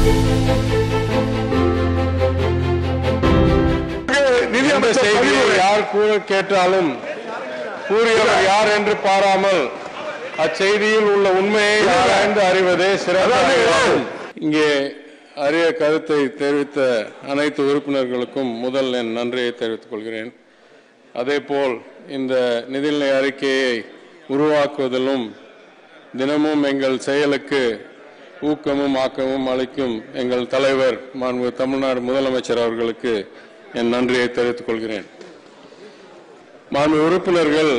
நிதி இந்த அமைச்சர் செய்தியை பரிந்துரை. யார் கூற கேட்டாலும் கூறியவர் யார் என்று பாராமல் அச்செய்தியில் உள்ள உண்மையை ஆராய்ந்து அறிவதே சிறந்த அதாவது- அறிவாகும். இங்கே அரிய கருத்தை தெரிவித்த அனைத்து உறுப்பினர்களுக்கும் முதல் என் நன்றியை தெரிவித்துக் கொள்கிறேன் அதேபோல் இந்த நிதிநிலை அறிக்கையை உருவாக்குவதிலும் தினமும் எங்கள் செயலுக்கு ஊக்கமும் ஆக்கமும் அளிக்கும் எங்கள் தலைவர் மாண்பு தமிழ்நாடு முதலமைச்சர் அவர்களுக்கு என் நன்றியை தெரிவித்துக் கொள்கிறேன் மாண்பு உறுப்பினர்கள்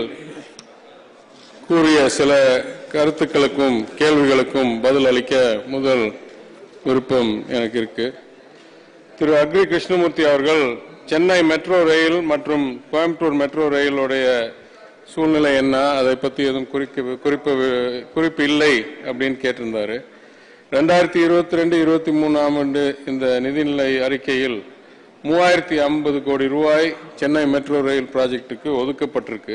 கூறிய சில கருத்துக்களுக்கும் கேள்விகளுக்கும் பதில் அளிக்க முதல் விருப்பம் எனக்கு இருக்கு திரு அக்ரி கிருஷ்ணமூர்த்தி அவர்கள் சென்னை மெட்ரோ ரயில் மற்றும் கோயம்புத்தூர் மெட்ரோ ரயிலுடைய சூழ்நிலை என்ன அதை பற்றி எதுவும் குறிக்க குறிப்பு குறிப்பு இல்லை அப்படின்னு கேட்டிருந்தாரு ரெண்டாயிரத்தி இருபத்தி ரெண்டு இருபத்தி மூணாம் ஆண்டு இந்த நிதிநிலை அறிக்கையில் மூவாயிரத்தி ஐம்பது கோடி ரூபாய் சென்னை மெட்ரோ ரயில் ப்ராஜெக்ட்டுக்கு ஒதுக்கப்பட்டிருக்கு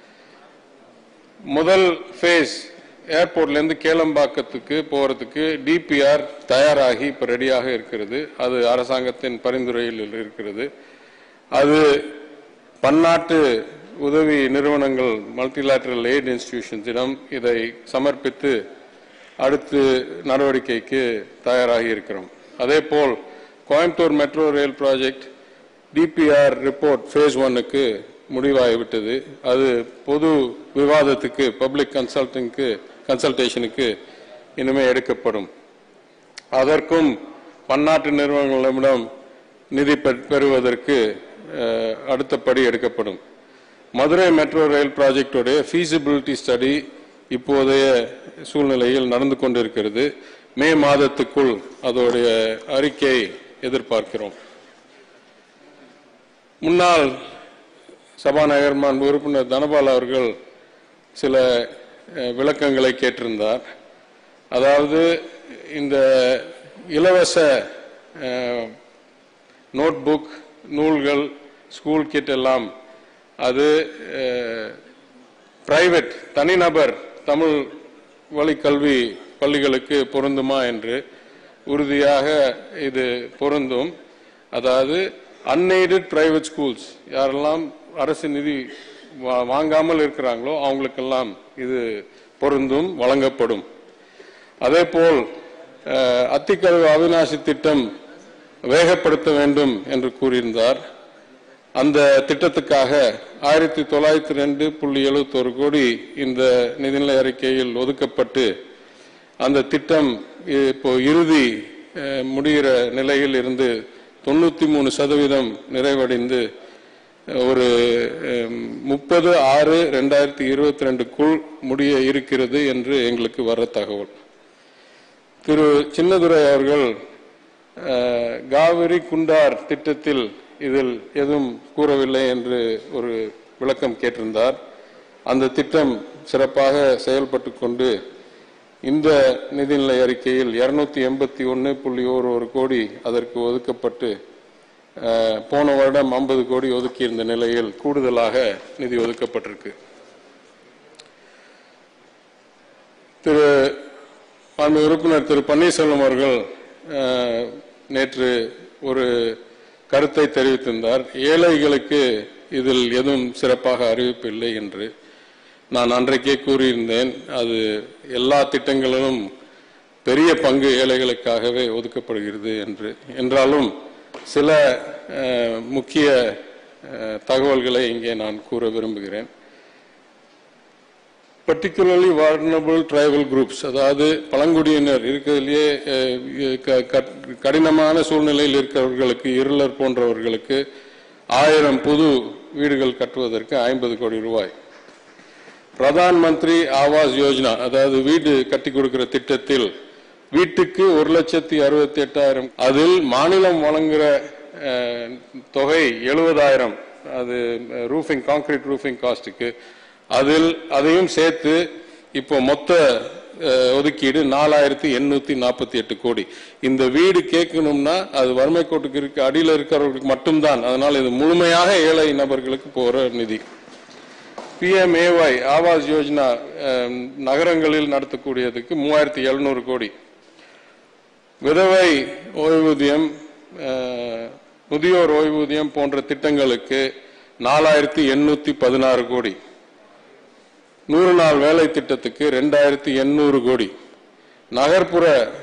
முதல் ஃபேஸ் ஏர்போர்ட்லேருந்து கேளம்பாக்கத்துக்கு போகிறதுக்கு டிபிஆர் தயாராகி இப்போ ரெடியாக இருக்கிறது அது அரசாங்கத்தின் பரிந்துரையில் இருக்கிறது அது பன்னாட்டு உதவி நிறுவனங்கள் மல்டிலேட்டரல் எய்ட் இன்ஸ்டிடியூஷன்ஸிடம் இதை சமர்ப்பித்து அடுத்து நடவடிக்கைக்கு தயாராகி இருக்கிறோம் அதேபோல் Coimbatore metro rail project DPR report phase ஒன்னுக்கு முடிவாகிவிட்டது அது பொது விவாதத்துக்கு பப்ளிக் கன்சல்டிங்க்கு கன்சல்டேஷனுக்கு இனிமே எடுக்கப்படும் அதற்கும் பன்னாட்டு நிறுவனங்களிடம் நிதி பெ- பெறுவதற்கு அஹ், அடுத்த படி எடுக்கப்படும் மதுரை மெட்ரோ ரயில் ப்ராஜெக்டுடைய feasibility ஸ்டடி இப்போதைய சூழ்நிலையில் நடந்து கொண்டிருக்கிறது மே மாதத்துக்குள் அதோடைய அறிக்கை எதிர்பார்க்கிறோம் முன்னாள் சபாநாயகர் மாண்பு உறுப்பினர் தனபால் அவர்கள் சில அஹ், விளக்கங்களை கேட்டிருந்தார் அதாவது இந்த இலவச நோட்புக் நூல்கள் ஸ்கூல் கிட் எல்லாம் அது பிரைவேட் தனிநபர் தமிழ் வழி கல்வி பள்ளிகளுக்கு பொருந்துமா என்று உறுதியாக இது பொருந்தும் அதாவது அன்எய்டட் பிரைவேட் ஸ்கூல்ஸ் யாரெல்லாம் அரசு நிதி வா- வாங்காமல் இருக்கிறாங்களோ அவங்களுக்கெல்லாம் இது பொருந்தும் வழங்கப்படும் அதேபோல் அஹ், அத்திக்கடவு அவிநாசி திட்டம் வேகப்படுத்த வேண்டும் என்று கூறியிருந்தார் அந்த திட்டத்துக்காக ஆயிரத்தி தொள்ளாயிரத்தி ரெண்டு புள்ளி எழுபத்தோரு கோடி இந்த நிதிநிலை அறிக்கையில் ஒதுக்கப்பட்டு அந்த திட்டம் இப்போ இறுதி அஹ், முடிகிற நிலையில் இருந்து தொண்ணூத்தி மூணு சதவீதம் நிறைவடைந்து ஒரு முப்பது ஆறு ரெண்டாயிரத்தி இருபத்தி ரெண்டுக்குள் முடிய இருக்கிறது என்று எங்களுக்கு வர தகவல் திரு சின்னதுரை அவர்கள் அஹ், காவிரி குண்டார் திட்டத்தில் இதில் எதுவும் கூறவில்லை என்று ஒரு விளக்கம் கேட்டிருந்தார் அந்த திட்டம் சிறப்பாக செயல்பட்டு கொண்டு இந்த நிதிநிலை அறிக்கையில் இருநூத்தி எண்பத்தி ஒன்று புள்ளி ஒரு ஒரு கோடி அதற்கு ஒதுக்கப்பட்டு அஹ், போன வருடம் ஐம்பது கோடி ஒதுக்கியிருந்த நிலையில் கூடுதலாக நிதி ஒதுக்கப்பட்டிருக்கு திரு மாண்பு உறுப்பினர் திரு பன்னீர்செல்வம் அவர்கள் அஹ், நேற்று ஒரு கருத்தை தெரிவித்திருந்தார் ஏழைகளுக்கு இதில் எதுவும் சிறப்பாக அறிவிப்பு இல்லை என்று நான் அன்றைக்கே கூறியிருந்தேன் அது எல்லா திட்டங்களிலும் பெரிய பங்கு ஏழைகளுக்காகவே ஒதுக்கப்படுகிறது என்று என்றாலும் சில அஹ், முக்கிய அஹ், தகவல்களை இங்கே நான் கூற விரும்புகிறேன் பர்டிகுலர்லி வார்னபிள் ட்ரைபல் குரூப்ஸ் அதாவது பழங்குடியினர் இருக்கிறதுலேயே அஹ், க- க- கடினமான சூழ்நிலையில் இருக்கிறவர்களுக்கு இருளர் போன்றவர்களுக்கு ஆயிரம் புது வீடுகள் கட்டுவதற்கு ஐம்பது கோடி ரூபாய் பிரதான் மந்திரி ஆவாஸ் யோஜனா அதாவது வீடு கட்டி கொடுக்கிற திட்டத்தில் வீட்டுக்கு ஒரு லட்சத்தி அறுபத்தி எட்டாயிரம் அதில் மாநிலம் வழங்குகிற அஹ், தொகை எழுபதாயிரம் அது ரூஃபிங் கான்கிரீட் ரூஃபிங் காஸ்ட்டுக்கு அதில் அதையும் சேர்த்து இப்போ மொத்த அஹ், ஒதுக்கீடு நாலாயிரத்தி எண்ணூத்தி நாற்பத்தி எட்டு கோடி இந்த வீடு கேட்கணும்னா அது வறுமை கோட்டுக்கு இருக்க அடியில் இருக்கிறவர்களுக்கு மட்டும்தான் அதனால் இது முழுமையாக ஏழை நபர்களுக்கு போற நிதி பிஎம்ஏஒய் ஆவாஸ் யோஜனா அஹ், நகரங்களில் நடத்தக்கூடியதுக்கு மூவாயிரத்தி எழுநூறு கோடி விதவை ஓய்வூதியம் அஹ், முதியோர் ஓய்வூதியம் போன்ற திட்டங்களுக்கு நாலாயிரத்தி எண்ணூத்தி பதினாறு கோடி நூறு நாள் வேலை திட்டத்துக்கு ரெண்டாயிரத்தி எண்ணூறு கோடி நகர்ப்புற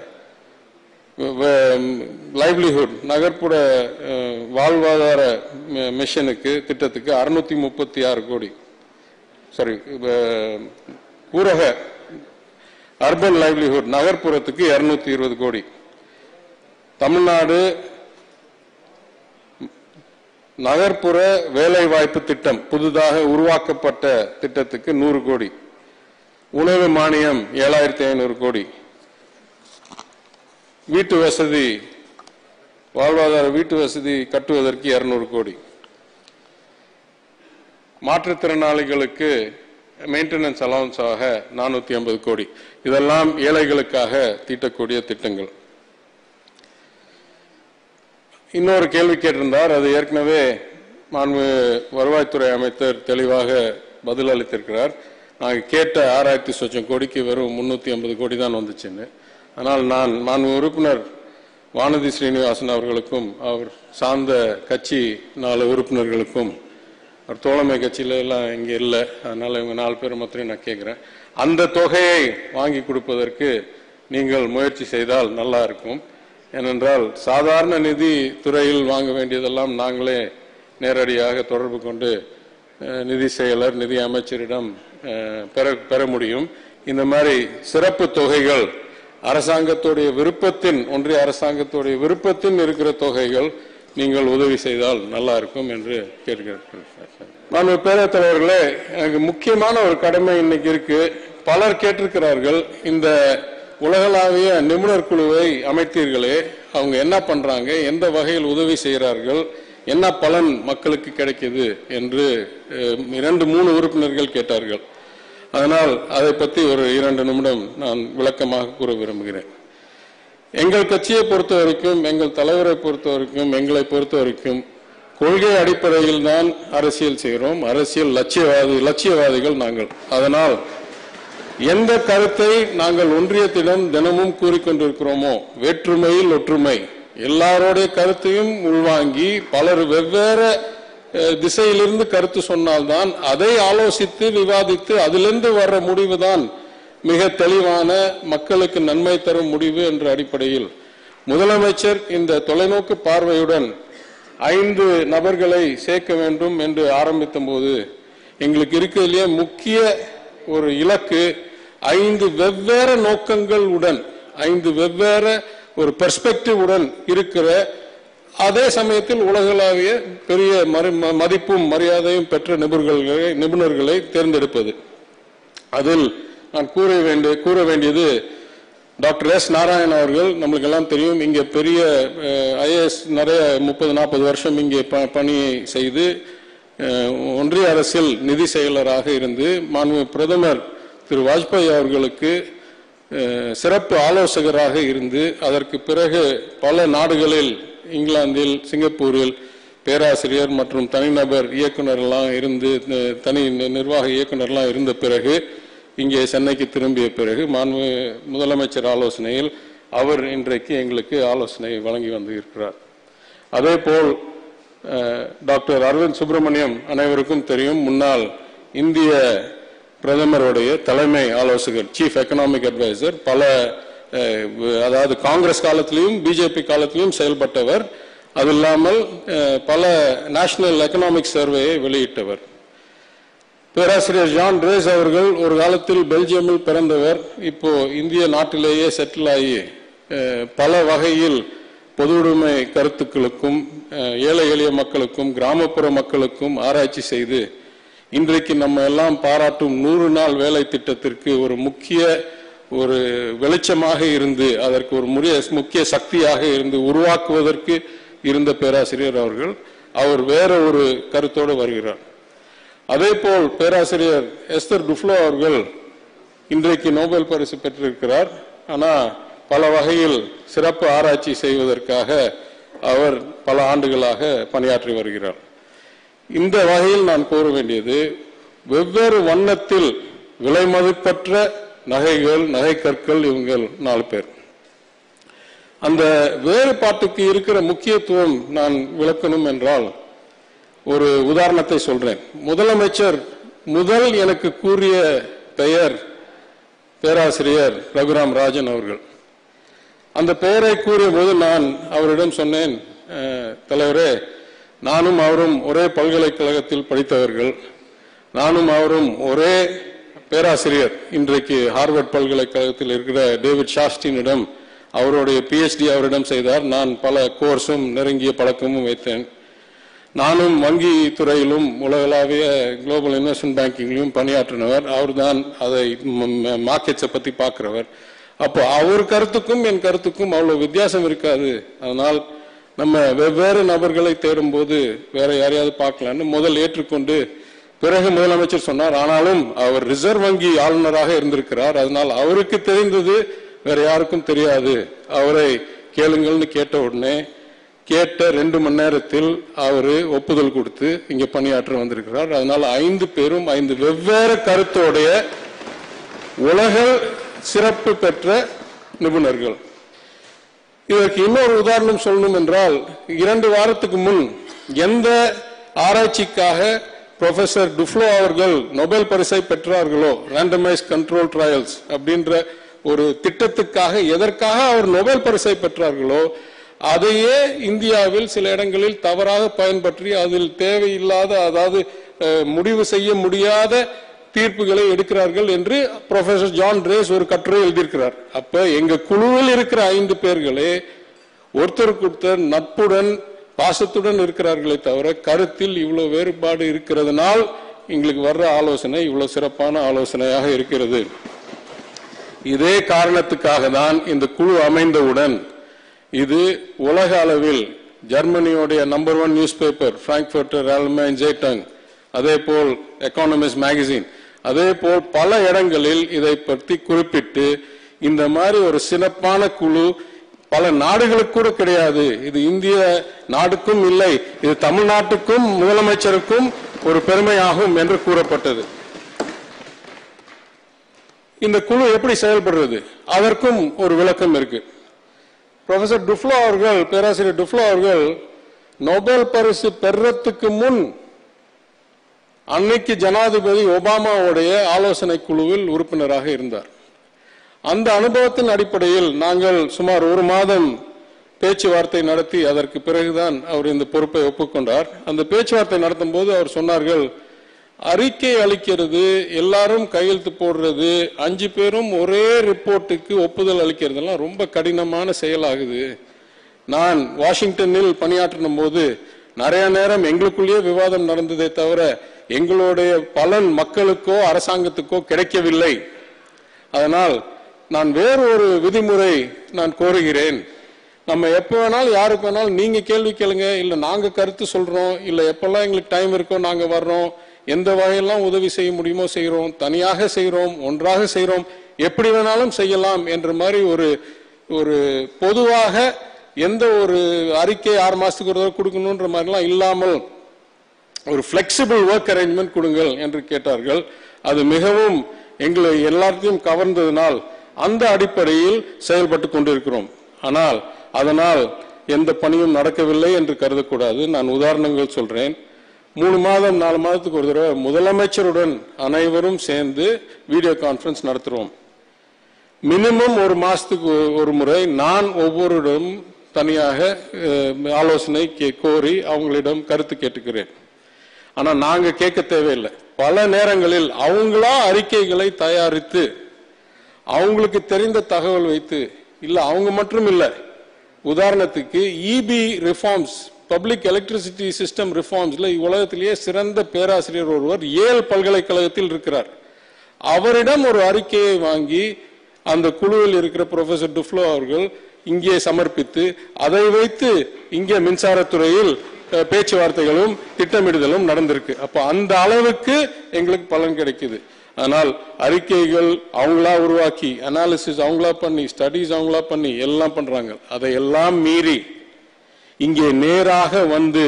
லைவ்லிஹுட் நகர்ப்புற அஹ், வாழ்வாதார மி- மிஷனுக்கு திட்டத்துக்கு அறுநூத்தி முப்பத்தி ஆறு கோடி சாரி ஊரக அர்பன் லைவ்லிஹுட் நகர்ப்புறத்துக்கு இருநூத்தி இருபது கோடி தமிழ்நாடு நகர்ப்புற வேலைவாய்ப்பு திட்டம் புதிதாக உருவாக்கப்பட்ட திட்டத்துக்கு நூறு கோடி உணவு மானியம் ஏழாயிரத்தி ஐநூறு கோடி வீட்டு வசதி வாழ்வாதார வீட்டு வசதி கட்டுவதற்கு இருநூறு கோடி மாற்றுத்திறனாளிகளுக்கு மெயின்டெனன்ஸ் அலவன்ஸ் ஆக நானூத்தி ஐம்பது கோடி இதெல்லாம் ஏழைகளுக்காக தீட்டக்கூடிய திட்டங்கள் இன்னொரு கேள்வி கேட்டிருந்தார் அது ஏற்கனவே மாண்பு வருவாய்த்துறை அமைச்சர் தெளிவாக பதில் அளித்திருக்கிறார் நாங்கள் கேட்ட ஆறாயிரத்தி சொச்சம் கோடிக்கு வெறும் முன்னூத்தி ஐம்பது கோடி தான் வந்துச்சுன்னு ஆனால் நான் மாண்பு உறுப்பினர் வானதி ஸ்ரீனிவாசன் அவர்களுக்கும் அவர் சார்ந்த கட்சி நாலு உறுப்பினர்களுக்கும் அவர் தோழமை கட்சியில எல்லாம் இங்க இல்லை அதனால இவங்க நாலு பேர் மாத்திரம் நான் கேட்கிறேன் அந்த தொகையை வாங்கி கொடுப்பதற்கு நீங்கள் முயற்சி செய்தால் நல்லா இருக்கும் ஏனென்றால் சாதாரண நிதி துறையில் வாங்க வேண்டியதெல்லாம் நாங்களே நேரடியாக தொடர்பு கொண்டு அஹ், நிதி செயலர் நிதி அமைச்சரிடம் அஹ், பெற பெற முடியும் இந்த மாதிரி சிறப்பு தொகைகள் அரசாங்கத்துடைய விருப்பத்தின் ஒன்றிய அரசாங்கத்துடைய விருப்பத்தின் இருக்கிற தொகைகள் நீங்கள் உதவி செய்தால் நல்லா இருக்கும் என்று கேட்கிறேன் நான் பேரவைத் தலைவர்களே எனக்கு முக்கியமான ஒரு கடமை இன்னைக்கு இருக்கு பலர் கேட்டிருக்கிறார்கள் இந்த உலகளாவிய நிபுணர் குழுவை அமைத்தீர்களே அவங்க என்ன பண்றாங்க எந்த வகையில் உதவி செய்கிறார்கள் என்ன பலன் மக்களுக்கு கிடைக்குது என்று அஹ், இரண்டு மூணு உறுப்பினர்கள் கேட்டார்கள் அதனால் அதை பற்றி ஒரு இரண்டு நிமிடம் நான் விளக்கமாக கூற விரும்புகிறேன் எங்கள் கட்சியை பொறுத்த வரைக்கும் எங்கள் தலைவரை பொறுத்த வரைக்கும் எங்களை பொறுத்த வரைக்கும் கொள்கை அடிப்படையில் தான் அரசியல் செய்கிறோம் அரசியல் லட்சியவாதி லட்சியவாதிகள் நாங்கள் அதனால் எந்த கருத்தை நாங்கள் ஒன்றியத்திடம் தினமும் கூறிக்கொண்டிருக்கிறோமோ வேற்றுமையில் ஒற்றுமை எல்லாருடைய கருத்தையும் உள்வாங்கி பலர் வெவ்வேறு அஹ், திசையிலிருந்து கருத்து சொன்னால்தான் அதை ஆலோசித்து விவாதித்து அதிலிருந்து வர்ற முடிவுதான் மிக தெளிவான மக்களுக்கு நன்மை தரும் முடிவு என்ற அடிப்படையில் முதலமைச்சர் இந்த தொலைநோக்கு பார்வையுடன் ஐந்து நபர்களை சேர்க்க வேண்டும் என்று ஆரம்பித்த போது எங்களுக்கு இருக்கிறதுலேயே முக்கிய ஒரு இலக்கு ஐந்து வெவ்வேறு நோக்கங்கள் உடன் ஐந்து வெவ்வேறு ஒரு பெர்ஸ்பெக்டிவ் உடன் இருக்கிற அதே சமயத்தில் உலகளாவிய பெரிய மறு- ம- மதிப்பும் மரியாதையும் பெற்ற நிபுணர்களை நிபுணர்களை தேர்ந்தெடுப்பது அதில் நான் கூற வேண்டிய கூற வேண்டியது டாக்டர் எஸ் நாராயண் அவர்கள் நம்மளுக்கு எல்லாம் தெரியும் இங்கே பெரிய ஐஏஎஸ் நிறைய முப்பது நாற்பது வருஷம் இங்கே ப- பணியை செய்து அஹ், ஒன்றிய அரசில் நிதி செயலராக இருந்து மாண்பு பிரதமர் திரு வாஜ்பாய் அவர்களுக்கு அஹ், சிறப்பு ஆலோசகராக இருந்து அதற்கு பிறகு பல நாடுகளில் இங்கிலாந்தில் சிங்கப்பூரில் பேராசிரியர் மற்றும் தனிநபர் இயக்குனர்லாம் இருந்து அஹ், தனி நி- நிர்வாக இயக்குனர்லாம் இருந்த பிறகு இங்கே சென்னைக்கு திரும்பிய பிறகு மாண்பு முதலமைச்சர் ஆலோசனையில் அவர் இன்றைக்கு எங்களுக்கு ஆலோசனை வழங்கி வந்து இருக்கிறார் அதேபோல் அஹ், டாக்டர் அரவிந்த் சுப்பிரமணியம் அனைவருக்கும் தெரியும் முன்னாள் இந்திய பிரதமருடைய தலைமை ஆலோசகர் சீஃப் எக்கனாமிக் அட்வைசர் பல அஹ், வ- அதாவது காங்கிரஸ் காலத்திலையும் பிஜேபி காலத்திலையும் செயல்பட்டவர் அது இல்லாமல் அஹ், பல நேஷனல் எக்கனாமிக் சர்வேயை வெளியிட்டவர் பேராசிரியர் ஜான் ரேஸ் அவர்கள் ஒரு காலத்தில் பெல்ஜியமில் பிறந்தவர் இப்போ இந்திய நாட்டிலேயே செட்டில் ஆகி அஹ், பல வகையில் பொதுவுடைமை கருத்துக்களுக்கும் அஹ், ஏழை எளிய மக்களுக்கும் கிராமப்புற மக்களுக்கும் ஆராய்ச்சி செய்து இன்றைக்கு நம்ம எல்லாம் பாராட்டும் நூறு நாள் வேலை திட்டத்திற்கு ஒரு முக்கிய ஒரு வெளிச்சமாக இருந்து அதற்கு ஒரு முறிய முக்கிய சக்தியாக இருந்து உருவாக்குவதற்கு இருந்த பேராசிரியர் அவர்கள் அவர் வேற ஒரு கருத்தோடு வருகிறார் அதேபோல் பேராசிரியர் எஸ்தர் டுஃப்ளோ அவர்கள் இன்றைக்கு நோபல் பரிசு பெற்றிருக்கிறார் ஆனா பல வகையில் சிறப்பு ஆராய்ச்சி செய்வதற்காக அவர் பல ஆண்டுகளாக பணியாற்றி வருகிறார் இந்த வகையில் நான் கூற வேண்டியது வெவ்வேறு வண்ணத்தில் விலைமதிப்பற்ற நகைகள் நகைக்கற்கள் இவங்க நாலு பேர் அந்த வேறுபாட்டுக்கு இருக்கிற முக்கியத்துவம் நான் விளக்கணும் என்றால் ஒரு உதாரணத்தை சொல்றேன் முதலமைச்சர் முதல் எனக்கு கூறிய பெயர் பேராசிரியர் ரகுராம் ராஜன் அவர்கள் அந்த பெயரை கூறிய போது நான் அவரிடம் சொன்னேன் "அஹ், தலைவரே நானும் அவரும் ஒரே பல்கலைக்கழகத்தில் படித்தவர்கள் நானும் அவரும் ஒரே பேராசிரியர் இன்றைக்கு ஹார்வர்ட் பல்கலைக்கழகத்தில் இருக்கிற டேவிட் ஷாஸ்டினிடம் அவருடைய பிஹெச்டி அவரிடம் செய்தார் நான் பல கோர்ஸும் நெருங்கிய பழக்கமும் வைத்தேன் நானும் வங்கி துறையிலும் உலகளாவிய குளோபல் இன்வெஸ்ட்மெண்ட் பேங்கிங்லையும் பணியாற்றினவர் அவர்தான் அதை மார்க்கெட்ஸை பத்தி பார்க்கிறவர் அப்போ அவர் கருத்துக்கும் என் கருத்துக்கும் அவ்வளவு வித்தியாசம் இருக்காது அதனால் நம்ம வெவ்வேறு நபர்களை தேடும்போது வேற யாரையாவது பார்க்கலான்னு முதல் ஏற்றுக்கொண்டு பிறகு முதலமைச்சர் சொன்னார் ஆனாலும் அவர் ரிசர்வ் வங்கி ஆளுநராக இருந்திருக்கிறார் அதனால் அவருக்கு தெரிந்தது வேற யாருக்கும் தெரியாது அவரை கேளுங்கள்னு கேட்ட உடனே கேட்ட ரெண்டு மணி நேரத்தில் அவரு ஒப்புதல் கொடுத்து இங்க பணியாற்ற வந்திருக்கிறார் அதனால ஐந்து பேரும் ஐந்து வெவ்வேறு கருத்தோடைய உலக சிறப்பு பெற்ற நிபுணர்கள் இதற்கு இன்னொரு உதாரணம் சொல்லணும் என்றால் இரண்டு வாரத்துக்கு முன் எந்த ஆராய்ச்சிக்காக ப்ரொஃபசர் டுஃப்ளோ அவர்கள் நொபேல் பரிசை பெற்றார்களோ ரேண்டமைஸ் கண்ட்ரோல் ட்ரையல்ஸ் அப்படின்ற ஒரு திட்டத்துக்காக எதற்காக அவர் நொபேல் பரிசை பெற்றார்களோ அதையே இந்தியாவில் சில இடங்களில் தவறாக பயன்பற்றி அதில் தேவையில்லாத அதாவது அஹ், முடிவு செய்ய முடியாத தீர்ப்புகளை எடுக்கிறார்கள் என்று ப்ரொஃபசர் ஜான் ரேஸ் ஒரு கட்டுரை எழுதியிருக்கிறார் அப்ப எங்க குழுவில் இருக்கிற ஐந்து பேர்களே ஒருத்தருக்கு ஒருத்தர் நட்புடன் பாசத்துடன் இருக்கிறார்களே தவிர கருத்தில் இவ்வளவு வேறுபாடு இருக்கிறதுனால் எங்களுக்கு வர்ற ஆலோசனை இவ்வளவு சிறப்பான ஆலோசனையாக இருக்கிறது இதே காரணத்துக்காக தான் இந்த குழு அமைந்தவுடன் இது உலக அளவில் ஜெர்மனியோடைய number one newspaper Frankfurter Allgemeine Zeitung அதே போல் எக்கானமிஸ்ட் மேகசின் அதே போல் பல இடங்களில் இதை பற்றி குறிப்பிட்டு இந்த மாதிரி ஒரு சிறப்பான குழு பல நாடுகளுக்கு கூட கிடையாது இது இந்திய நாடுக்கும் இல்லை இது தமிழ்நாட்டுக்கும் முதலமைச்சருக்கும் ஒரு பெருமையாகும் என்று கூறப்பட்டது இந்த குழு எப்படி செயல்படுறது அதற்கும் ஒரு விளக்கம் இருக்கு ப்ரொஃபசர் டுஃப்ளோ அவர்கள் பேராசிரியர் டுஃப்ளோ அவர்கள் நோபல் பரிசு பெறத்துக்கு முன் அன்னைக்கு ஜனாதிபதி ஒபாமாவுடைய ஆலோசனை குழுவில் உறுப்பினராக இருந்தார் அந்த அனுபவத்தின் அடிப்படையில் நாங்கள் சுமார் ஒரு மாதம் பேச்சுவார்த்தை நடத்தி அதற்கு பிறகுதான் அவர் இந்த பொறுப்பை ஒப்புக்கொண்டார் அந்த பேச்சுவார்த்தை நடத்தும் போது அவர் சொன்னார்கள் அறிக்கை அளிக்கிறது எல்லாரும் கையெழுத்து போடுறது அஞ்சு பேரும் ஒரே ரிப்போர்ட்டுக்கு ஒப்புதல் அளிக்கிறதெல்லாம் ரொம்ப கடினமான செயலாகுது நான் வாஷிங்டனில் பணியாற்றின போது நிறைய நேரம் எங்களுக்குள்ளேயே விவாதம் நடந்ததே தவிர எங்களுடைய பலன் மக்களுக்கோ அரசாங்கத்துக்கோ கிடைக்கவில்லை அதனால் நான் வேறு ஒரு விதிமுறை நான் கோருகிறேன் நம்ம எப்போ வேணாலும் யாருக்கு வேணாலும் நீங்க கேள்வி கேளுங்க இல்ல நாங்க கருத்து சொல்றோம் இல்ல எப்பெல்லாம் எங்களுக்கு டைம் இருக்கோ நாங்க வர்றோம் எந்த வகையெல்லாம் உதவி செய்ய முடியுமோ செய்கிறோம் தனியாக செய்கிறோம் ஒன்றாக செய்கிறோம் எப்படி வேணாலும் செய்யலாம் என்ற மாதிரி ஒரு ஒரு பொதுவாக எந்த ஒரு அறிக்கை ஆறு மாசத்துக்கு ஒரு தடவை கொடுக்கணுன்ற மாதிரிலாம் இல்லாமல் ஒரு ஃபிளெக்சிபிள் ஒர்க் அரேஞ்ச்மெண்ட் கொடுங்கள் என்று கேட்டார்கள் அது மிகவும் எங்களை எல்லாத்தையும் கவர்ந்ததினால் அந்த அடிப்படையில் செயல்பட்டு கொண்டிருக்கிறோம் ஆனால் அதனால் எந்த பணியும் நடக்கவில்லை என்று கருதக்கூடாது நான் உதாரணங்கள் சொல்றேன் மூணு மாதம் நாலு மாதத்துக்கு ஒரு தடவை முதலமைச்சருடன் அனைவரும் சேர்ந்து வீடியோ கான்ஃபரன்ஸ் நடத்துறோம் மினிமம் ஒரு மாசத்துக்கு ஒ- ஒரு முறை நான் ஒவ்வொருடம் தனியாக அஹ், ஆலோசனை கே- கோரி அவங்களிடம் கருத்து கேட்டுக்கிறேன் ஆனா நாங்க கேட்க தேவையில்லை பல நேரங்களில் அவங்களா அறிக்கைகளை தயாரித்து அவங்களுக்கு தெரிந்த தகவல் வைத்து இல்ல அவங்க மட்டும் இல்ல உதாரணத்துக்கு EB reforms public electricity system ரிஃபார்ம்ஸ்ல உலகத்திலேயே சிறந்த பேராசிரியர் ஒருவர் ஏல் பல்கலைக்கழகத்தில் இருக்கிறார் அவரிடம் ஒரு அறிக்கையை வாங்கி அந்த குழுவில் இருக்கிற ப்ரொஃபசர் டுஃப்ளோ அவர்கள் இங்கே சமர்ப்பித்து அதை வைத்து இங்கே மின்சாரத்துறையில் அஹ், பேச்சுவார்த்தைகளும் திட்டமிடுதலும் நடந்திருக்கு அப்ப அந்த அளவுக்கு எங்களுக்கு பலன் கிடைக்குது ஆனால் அறிக்கைகள் அவங்களா உருவாக்கி அனாலிசிஸ் அவங்களா பண்ணி ஸ்டடீஸ் அவங்களா பண்ணி எல்லாம் பண்றாங்க அதை எல்லாம் மீறி இங்கே நேராக வந்து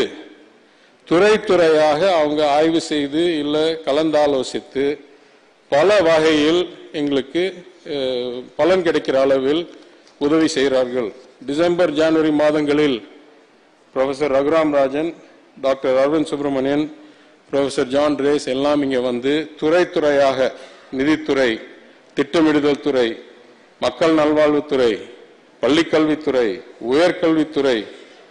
துறை துறையாக அவங்க ஆய்வு செய்து இல்ல கலந்தாலோசித்து பல வகையில் எங்களுக்கு அஹ், பலன் கிடைக்கிற அளவில் உதவி செய்கிறார்கள் டிசம்பர் ஜனவரி மாதங்களில் professor Raghuram Rajan doctor Arvind Subramanian professor John Dreze எல்லாம் இங்கே வந்து துறை துறையாக நிதித்துறை திட்டமிடுதல் துறை மக்கள் நல்வாழ்வுத்துறை பள்ளிக்கல்வித்துறை உயர்கல்வித்துறை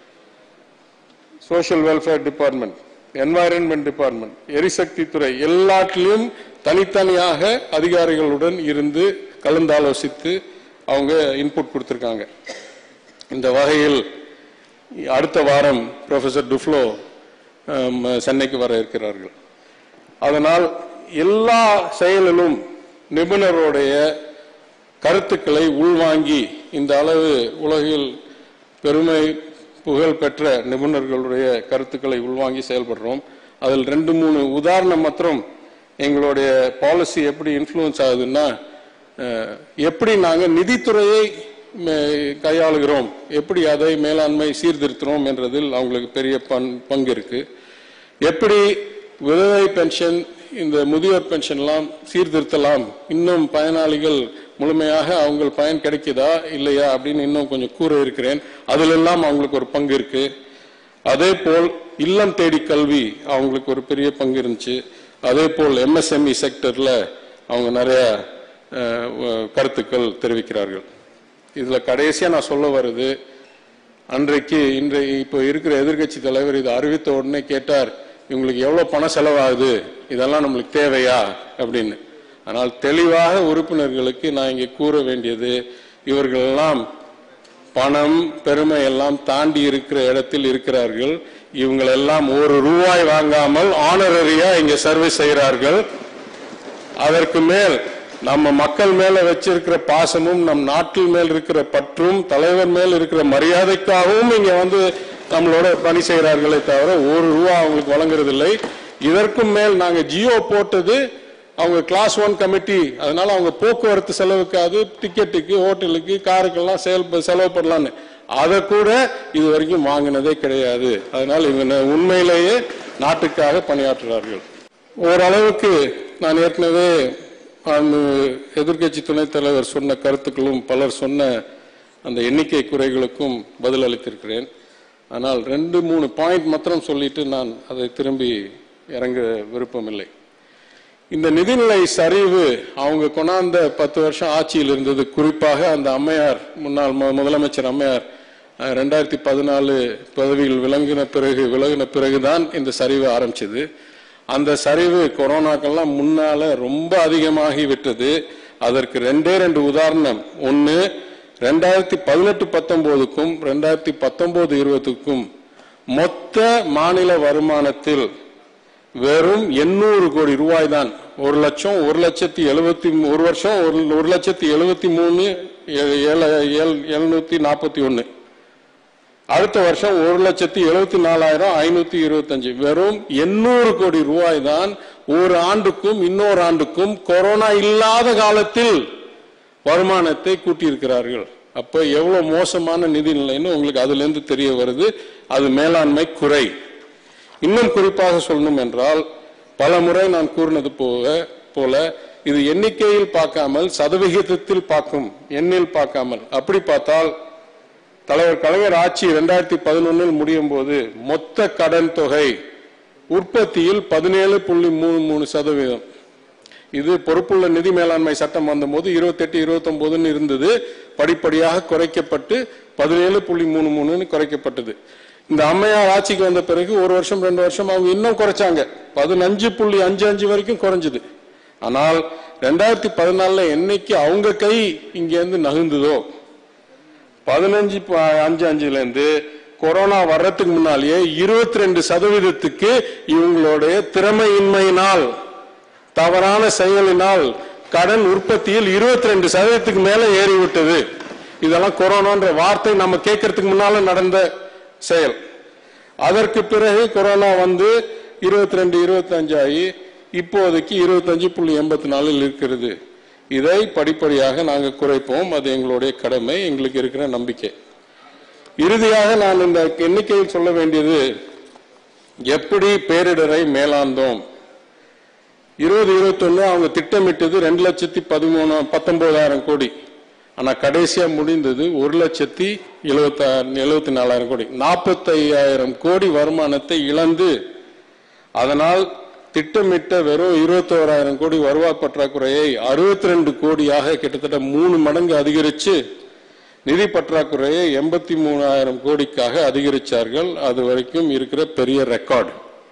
social welfare department environment department எரிசக்தி துறை எல்லாத்திலும் தனித்தனியாக அதிகாரிகளுடன் இருந்து கலந்தாலோசித்து அவங்க இன்புட் கொடுத்திருக்காங்க இந்த வகையில் அடுத்த வாரம் ப்ரொஃபசர் டுஃப்ளோ ஹம், சென்னைக்கு வர இருக்கிறார்கள் அதனால் எல்லா செயலிலும் நிபுணருடைய கருத்துக்களை உள்வாங்கி இந்த அளவு உலகில் பெருமை புகழ் பெற்ற நிபுணர்களுடைய கருத்துக்களை உள்வாங்கி செயல்படுறோம் அதில் ரெண்டு மூணு உதாரணம் மாத்திரம் எங்களுடைய பாலிசி எப்படி இன்ஃப்ளூயன்ஸ் ஆகுதுன்னா அஹ், எப்படி நாங்கள் நிதித்துறையை மே- கையாளுகிறோம் எப்படி அதை மேலாண்மை சீர்திருத்துறோம் என்றதில் அவங்களுக்கு பெரிய பண் பங்கு இருக்கு எப்படி விதவை பென்ஷன் இந்த முதியோர் பென்ஷன்லாம் சீர்திருத்தலாம் இன்னும் பயனாளிகள் முழுமையாக அவங்க பயன் கிடைக்குதா இல்லையா அப்படின்னு இன்னும் கொஞ்சம் கூற இருக்கிறேன் அதிலெல்லாம் அவங்களுக்கு ஒரு பங்கு இருக்கு அதே போல் இல்லம் தேடி கல்வி அவங்களுக்கு ஒரு பெரிய பங்கு இருந்துச்சு அதே போல் எம்எஸ்எம்இ செக்டர்ல அவங்க நிறைய அஹ், அஹ், கருத்துக்கள் தெரிவிக்கிறார்கள் இதுல கடைசியா நான் சொல்ல வருது அன்றைக்கு இன்றைய இப்போ இருக்கிற எதிர்க்கட்சி தலைவர் இதை அறிவித்த உடனே கேட்டார் இவங்களுக்கு எவ்வளவு பணம் செலவாகுது இதெல்லாம் நம்மளுக்கு தேவையா அப்படின்னு ஆனால் தெளிவாக உறுப்பினர்களுக்கு நான் இங்கே கூற வேண்டியது இவர்களெல்லாம் பணம் பெருமை எல்லாம் தாண்டி இருக்கிற இடத்தில் இருக்கிறார்கள் இவங்களெல்லாம் ஒரு ரூபாய் வாங்காமல் ஆனரரியா இங்க சர்வீஸ் செய்கிறார்கள் அதற்கு மேல் நம்ம மக்கள் மேல வச்சிருக்கிற பாசமும் நம் நாட்டில் மேல் இருக்கிற பற்றும் தலைவர் மேல் இருக்கிற மரியாதைக்காகவும் இங்க வந்து நம்மளோட பணி செய்கிறார்களே தவிர ஒரு ரூபா அவங்களுக்கு வழங்குறது இல்லை இதற்கும் மேல் நாங்க ஜியோ போட்டது அவங்க கிளாஸ் ஒன் கமிட்டி அதனால அவங்க போக்குவரத்து செலவுக்காது டிக்கெட்டுக்கு ஹோட்டலுக்கு காருக்கெல்லாம் செயல் செலவு பண்ணலான்னு அதை கூட இது வரைக்கும் வாங்கினதே கிடையாது அதனால இவங்க உண்மையிலேயே நாட்டுக்காக பணியாற்றுகிறார்கள் ஓரளவுக்கு நான் ஏற்கனவே அந்த எதிர்க்கட்சி துணைத் தலைவர் சொன்ன கருத்துக்களும் பலர் சொன்ன அந்த எண்ணிக்கை குறைகளுக்கும் பதில் அளித்திருக்கிறேன் ஆனால் ரெண்டு மூணு பாயிண்ட் மாத்திரம் சொல்லிட்டு நான் அதை திரும்பி இறங்க விருப்பமில்லை இந்த நிதிநிலை சரிவு அவங்க கொண்டாந்த பத்து வருஷம் ஆட்சியில் இருந்தது குறிப்பாக அந்த அம்மையார் முன்னாள் மு- முதலமைச்சர் அம்மையார் அஹ், ரெண்டாயிரத்தி பதினாலு பதவியில் விளங்கின பிறகு விலகின பிறகுதான் இந்த சரிவு ஆரம்பிச்சது அந்த சரிவு கொரோனாக்கெல்லாம் முன்னால ரொம்ப அதிகமாகி விட்டது அதற்கு ரெண்டே ரெண்டு உதாரணம் ஒன்னு ரெண்டாயிரத்தி பதினெட்டு பத்தொன்பதுக்கும் ரெண்டாயிரத்தி பத்தொன்பது இருபதுக்கும் மொத்த மாநில வருமானத்தில் வெறும் எண்ணூறு கோடி ரூபாய் தான் ஒரு லட்சம் ஒரு லட்சத்தி எழுபத்தி ஒரு வருஷம் ஒரு ஒரு லட்சத்தி எழுபத்தி மூணு ஏ- ஏழு- ஏழு- எழுநூத்தி நாற்பத்தி ஒன்னு அடுத்த வருஷம் ஒரு லட்சத்தி எழுபத்தி நாலாயிரம் ஐநூத்தி இருபத்தஞ்சு வெறும் எண்ணூறு கோடி ரூபாய் தான் ஒரு ஆண்டுக்கும் இன்னொரு ஆண்டுக்கும் கொரோனா இல்லாத காலத்தில் வருமானத்தை கூட்டியிருக்கிறார்கள் அப்ப எவ்வளவு மோசமான நிதிநிலைன்னு உங்களுக்கு அதுல இருந்து தெரிய வருது அது மேலாண்மை குறை இன்னும் குறிப்பாக சொல்லணும் என்றால் பல முறை நான் கூறினது போக போல இது எண்ணிக்கையில் பார்க்காமல் சதவிகிதத்தில் பார்க்கும் எண்ணில் பார்க்காமல் அப்படி பார்த்தால் தலைவர் கலைஞர் ஆட்சி இரண்டாயிரத்தி பதினொன்னில் முடியும் போது மொத்த கடன் தொகை உற்பத்தியில் பதினேழு புள்ளி மூணு மூணு சதவீதம் இது பொறுப்புள்ள நிதி மேலாண்மை சட்டம் வந்தபோது இருபத்தெட்டு இருபத்தொன்பதுன்னு இருந்தது படிப்படியாக குறைக்கப்பட்டு பதினேழு புள்ளி மூணு மூணுன்னு குறைக்கப்பட்டது இந்த அம்மையார் ஆட்சிக்கு வந்த பிறகு ஒரு வருஷம் ரெண்டு வருஷம் அவங்க இன்னும் குறைச்சாங்க பதினஞ்சு புள்ளி அஞ்சு அஞ்சு வரைக்கும் குறைஞ்சது ஆனால் ரெண்டாயிரத்தி பதினாலுல என்னைக்கு அவங்க கை இங்கேருந்து நகுந்ததோ பதினஞ்சு ப- அஞ்சு அஞ்சுல இருந்து கொரோனா வர்றதுக்கு முன்னாலேயே இருபத்தி ரெண்டு சதவீதத்துக்கு இவங்களுடைய திறமையின்மையினால் தவறான செயலினால் கடன் உற்பத்தியில் இருபத்தி ரெண்டு சதவீதத்துக்கு மேல ஏறிவிட்டது இதெல்லாம் கொரோனான்ற வார்த்தை நம்ம கேட்கறதுக்கு முன்னால நடந்த செயல் அதற்கு பிறகு கொரோனா வந்து இருபத்தி ரெண்டு இருபத்தஞ்சு ஆகி இப்போதைக்கு இருபத்தஞ்சு புள்ளி எண்பத்தி நாலில் இருக்கிறது இதை படிப்படியாக நாங்கள் குறைப்போம் அது எங்களுடைய கடமை எங்களுக்கு இருக்கிற நம்பிக்கை இறுதியாக நான் இந்த எண்ணிக்கையில் சொல்ல வேண்டியது எப்படி பேரிடரை மேலாந்தோம் இருபது இருபத்தொன்னு அவங்க திட்டமிட்டது ரெண்டு லட்சத்தி பதிமூணு பத்தொன்பதாயிரம் கோடி ஆனா கடைசியா முடிந்தது ஒரு லட்சத்தி எழுபத்தி எழுபத்தி நாலாயிரம் கோடி நாற்பத்தையாயிரம் கோடி வருமானத்தை இழந்து அதனால் திட்டமிட்ட வெறும் இருபத்தோராயிரம் கோடி வருவாய் பற்றாக்குறையை அறுபத்தி ரெண்டு கோடியாக கிட்டத்தட்ட மூணு மடங்கு அதிகரிச்சு நிதி பற்றாக்குறையை எண்பத்தி மூணாயிரம் கோடிக்காக அதிகரிச்சார்கள் அது வரைக்கும் இருக்கிற பெரிய ரெக்கார்டு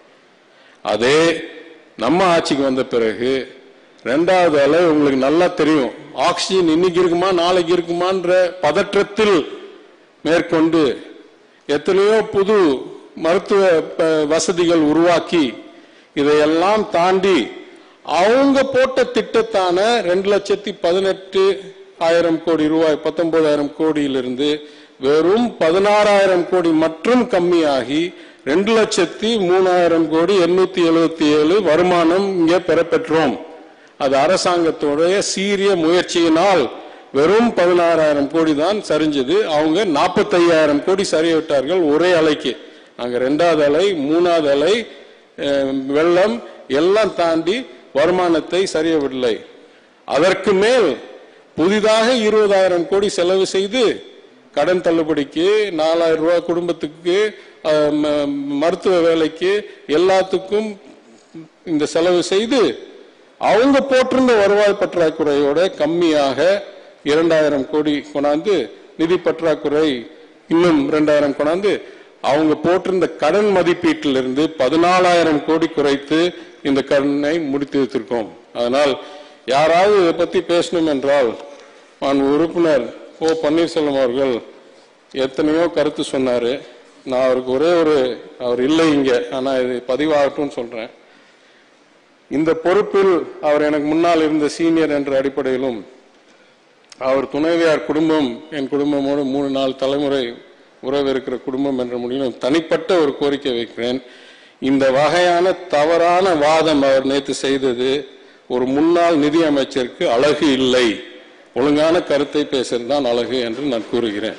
அதே நம்ம ஆட்சிக்கு வந்த பிறகு ரெண்டாவது அலை உங்களுக்கு நல்லா தெரியும் ஆக்சிஜன் இன்னைக்கு இருக்குமா நாளைக்கு இருக்குமான்ற பதற்றத்தில் மேற்கொண்டு எத்தனையோ புது மருத்துவ ப- வசதிகள் உருவாக்கி இதையெல்லாம் தாண்டி அவங்க போட்ட திட்டத்தான ரெண்டு லட்சத்தி பதினெட்டு ஆயிரம் கோடி ரூபாய் பத்தொன்பதாயிரம் கோடியிலிருந்து வெறும் பதினாறாயிரம் கோடி மற்றும் கம்மியாகி ரெண்டு லட்சத்தி மூணாயிரம் கோடி எண்ணூத்தி எழுபத்தி ஏழு வருமானம் இங்கே பெறப்பெற்றோம் அது அரசாங்கத்துடைய சீரிய முயற்சியினால் வெறும் பதினாறாயிரம் கோடி தான் சரிஞ்சது அவங்க நாற்பத்தையாயிரம் கோடி சரிய விட்டார்கள் ஒரே அலைக்கு நாங்க ரெண்டாவது அலை மூணாவது அலை அஹ், வெள்ளம் எல்லாம் தாண்டி வருமானத்தை சரியவில்லை அதற்கு மேல் புதிதாக இருபதாயிரம் கோடி செலவு செய்து கடன் தள்ளுபடிக்கு நாலாயிரம் ரூபாய் குடும்பத்துக்கு அஹ், ம- மருத்துவ வேலைக்கு எல்லாத்துக்கும் இந்த செலவு செய்து அவங்க போட்டிருந்த வருவாய் பற்றாக்குறையோட கம்மியாக இரண்டாயிரம் கோடி கொண்டாந்து நிதி பற்றாக்குறை இன்னும் இரண்டாயிரம் கொண்டாந்து அவங்க போட்டிருந்த கடன் மதிப்பீட்டிலிருந்து பதினாலாயிரம் கோடி குறைத்து இந்த கடனை முடித்து வைத்திருக்கோம் அதனால் யாராவது இதை பத்தி பேசணும் என்றால் நான் உறுப்பினர் ஓ பன்னீர்செல்வம் அவர்கள் எத்தனையோ கருத்து சொன்னாரு நான் அவருக்கு ஒரே ஒரு அவர் இல்லை இங்க ஆனா இது பதிவாகட்டும்னு சொல்றேன் இந்த பொறுப்பில் அவர் எனக்கு முன்னால் இருந்த சீனியர் என்ற அடிப்படையிலும் அவர் துணைவியார் குடும்பம் என் குடும்பமோடு மூணு நாலு தலைமுறை உறவு இருக்கிற குடும்பம் என்ற முடிவிலும் தனிப்பட்ட ஒரு கோரிக்கை வைக்கிறேன் இந்த வகையான தவறான வாதம் அவர் நேற்று செய்தது ஒரு முன்னாள் நிதி அமைச்சருக்கு அழகு இல்லை ஒழுங்கான கருத்தை பேசுறது தான் அழகு என்று நான் கூறுகிறேன்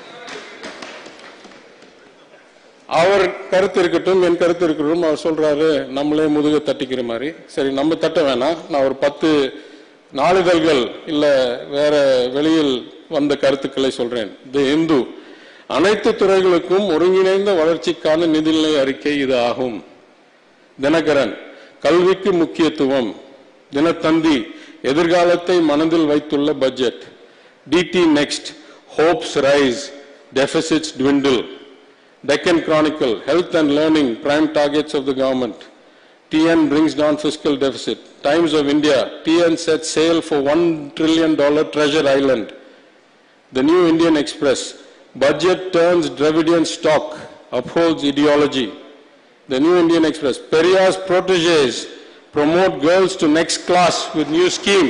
அவர் கருத்து இருக்கட்டும் என் கருத்து இருக்கட்டும் அவர் சொல்றாரு நம்மளே முதுக தட்டிக்கிற மாதிரி சரி நம்ம தட்ட வேணாம் நான் ஒரு பத்து நாளிதழ்கள் இல்ல வேற வெளியில் வந்த கருத்துக்களை சொல்றேன் தி இந்து அனைத்து துறைகளுக்கும் ஒருங்கிணைந்த வளர்ச்சிக்கான நிதிநிலை அறிக்கை இது ஆகும் தினகரன் கல்விக்கு முக்கியத்துவம் தினத்தந்தி எதிர்காலத்தை மனதில் வைத்துள்ள budget DT next hopes rise deficits dwindle Deccan Chronicle, Health and Learning, Prime Targets of the Government. TN brings down fiscal deficit. Times of India, TN sets sail for $1 trillion treasure island. The New Indian Express, budget turns Dravidian stock, upholds ideology. The New Indian Express, Periyar's proteges promote girls to next class with new scheme.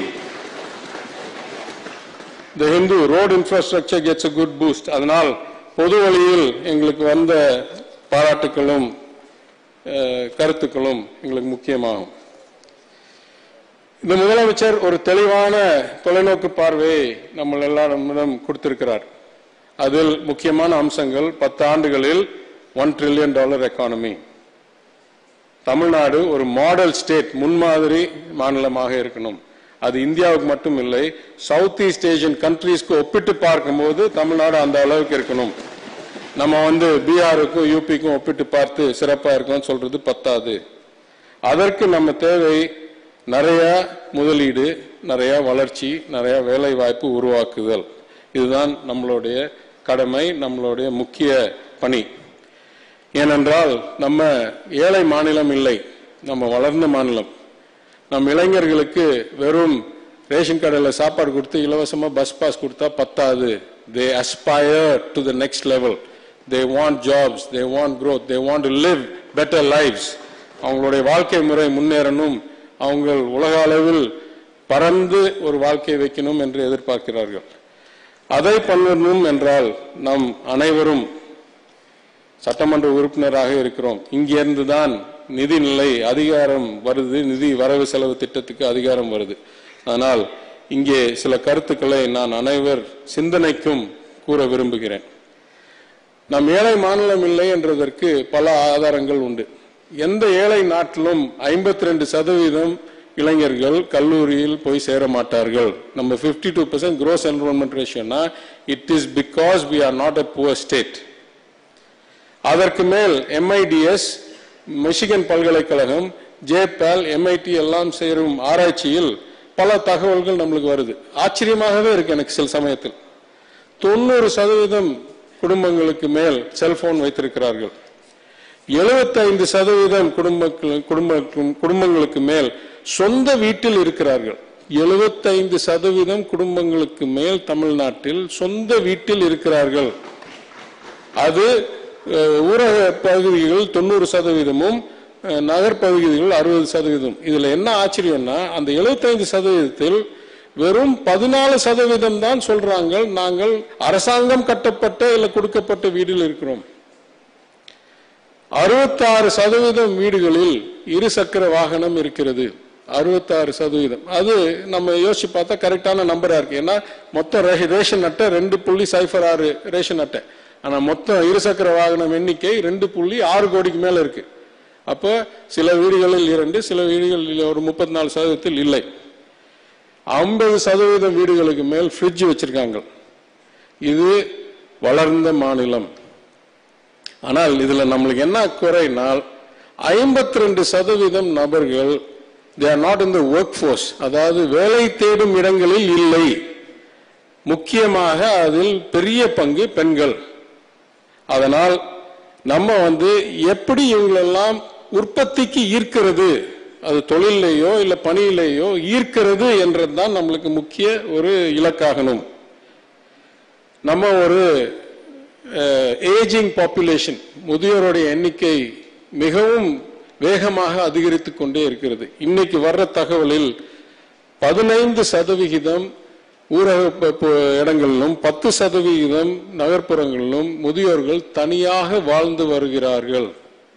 The Hindu road infrastructure gets a good boost. அதனால் பொது வழியில் எங்களுக்கு வந்த பாராட்டுக்களும் அஹ், கருத்துக்களும் எங்களுக்கு முக்கியமாகும் இந்த முதலமைச்சர் ஒரு தெளிவான தொலைநோக்கு பார்வையை நம்ம எல்லாரிடம் கொடுத்திருக்கிறார் அதில் முக்கியமான அம்சங்கள் பத்து ஆண்டுகளில் one trillion dollar economy Tamil Nadu ஒரு மாடல் ஸ்டேட் முன்மாதிரி மாநிலமாக இருக்கணும் அது இந்தியாவுக்கு மட்டும் இல்லை சவுத் ஈஸ்ட் ஏசியன் கண்ட்ரீஸ்க்கு ஒப்பிட்டு பார்க்கும்போது தமிழ்நாடு அந்த அளவுக்கு இருக்கணும் நம்ம வந்து பீகாருக்கும் யூபிக்கும் ஒப்பிட்டு பார்த்து சிறப்பா இருக்கோம்னு சொல்றது பத்தாது அதற்கு நம்ம தேவை நிறைய முதலீடு நிறைய வளர்ச்சி நிறைய வேலை வாய்ப்பு உருவாக்குதல் இதுதான் நம்மளுடைய கடமை நம்மளுடைய முக்கிய பணி ஏனென்றால் நம்ம ஏழை மாநிலம் இல்லை நம்ம வளர்ந்த மாநிலம் நம் இளைஞர்களுக்கு வெறும் ரேஷன் கடையில் சாப்பாடு கொடுத்து இலவசமா பஸ் பாஸ் கொடுத்தா பத்தாது they aspire to the next level they want jobs they want growth they want to live better lives அவங்களுடைய வாழ்க்கை முறை முன்னேறணும் அவங்க உலக அளவில் பறந்து ஒரு வாழ்க்கையை வைக்கணும் என்று எதிர்பார்க்கிறார்கள் அதை பண்ணணும் என்றால் நம் அனைவரும் சட்டமன்ற உறுப்பினராக இருக்கிறோம் இங்கிருந்து தான் நிதிநிலை அதிகாரம் வருது நிதி வரவு செலவு திட்டத்துக்கு அதிகாரம் வருது அதனால் இங்கே சில கருத்துக்களை நான் அனைவர் சிந்தனைக்கும் கூற விரும்புகிறேன் நம் ஏழை மாநிலம் இல்லை என்றதற்கு பல ஆதாரங்கள் உண்டு எந்த ஏழை நாட்டிலும் ஐம்பத்தி ரெண்டு சதவீதம் இளைஞர்கள் கல்லூரியில் போய் சேர மாட்டார்கள் நம்ம 52% டூ பர்சன்ட் க்ரோஸ் என்ரோல்மெண்ட் ரேஷியோனா it is because we are not a poor state அதற்கு மேல் எம்ஐடிஎஸ் மிஷிகன் பல்கலைக்கழகம் ஜேபால் எம்ஐடி எல்லாம் சேரும் ஆராய்ச்சியில் பல தகவல்கள் நம்மளுக்கு வருது ஆச்சரியமாகவே இருக்கு எனக்கு சில சமயத்தில் தொண்ணூறு சதவீதம் குடும்பங்களுக்கு மேல் செல்போன் வைத்திருக்கிறார்கள் 75% சதவீதம் குடும்பங்கள் குடும்ப குடும்பங்களுக்கு மேல் சொந்த வீட்டில் இருக்கிறார்கள் 75% சதவீதம் குடும்பங்களுக்கு மேல் தமிழ்நாட்டில் சொந்த வீட்டில் இருக்கிறார்கள் அது அஹ், ஊரக பகுதிகள் தொண்ணூறு சதவீதமும் அஹ், நகர்ப்பகுதிகள் அறுபது சதவீதம் இதுல என்ன ஆச்சரியம்னா அந்த 75% சதவீதத்தில் வெறும் பதினாலு சதவீதம் தான் சொல்றாங்க நாங்கள் அரசாங்கம் கட்டப்பட்ட இல்ல கொடுக்கப்பட்ட வீட்டில் இருக்கிறோம் அறுபத்தாறு சதவீதம் வீடுகளில் இருசக்கர வாகனம் இருக்கிறது அறுபத்தாறு சதவீதம் அது நம்ம யோசிச்சு பார்த்தா கரெக்டான நம்பரா இருக்கு ஏன்னா மொத்தம் ரே- ரேஷன் அட்டை ரெண்டு புள்ளி சைஃபர் ஆறு ரேஷன் அட்டை ஆனா மொத்தம் இருசக்கர வாகனம் எண்ணிக்கை ரெண்டு புள்ளி ஆறு கோடிக்கு மேல இருக்கு அப்போ சில வீடுகளில் இரண்டு சில வீடுகளில் ஒரு முப்பத்தி நாலு சதவீதத்தில் இல்லை ஐம்பது சதவீதம் வீடுகளுக்கு மேல் ஃப்ரிட்ஜ் வச்சிருக்காங்க இது வளர்ந்த மாநிலம் ஆனால் இதுல நம்மளுக்கு என்ன குறைனால் ஐம்பத்தி ரெண்டு சதவீதம் நபர்கள் they are not in the workforce அதாவது வேலை தேடும் இடங்களில் இல்லை முக்கியமாக அதில் பெரிய பங்கு பெண்கள் அதனால் நம்ம வந்து எப்படி இவங்களெல்லாம் உற்பத்திக்கு ஈர்க்கிறது அது தொழிலையோ இல்ல பணியிலேயோ ஈர்க்கிறது என்றதுதான் நம்மளுக்கு முக்கிய ஒரு இலக்காகணும் நம்ம ஒரு ஏஜிங் பாப்புலேஷன் முதியோருடைய எண்ணிக்கை மிகவும் வேகமாக அதிகரித்து கொண்டே இருக்கிறது இன்னைக்கு வர்ற தகவலில் பதினைந்து சதவிகிதம் ஊரக ப- ப- இடங்களிலும் பத்து சதவிகிதம் நகர்ப்புறங்களிலும் முதியோர்கள் தனியாக வாழ்ந்து வருகிறார்கள்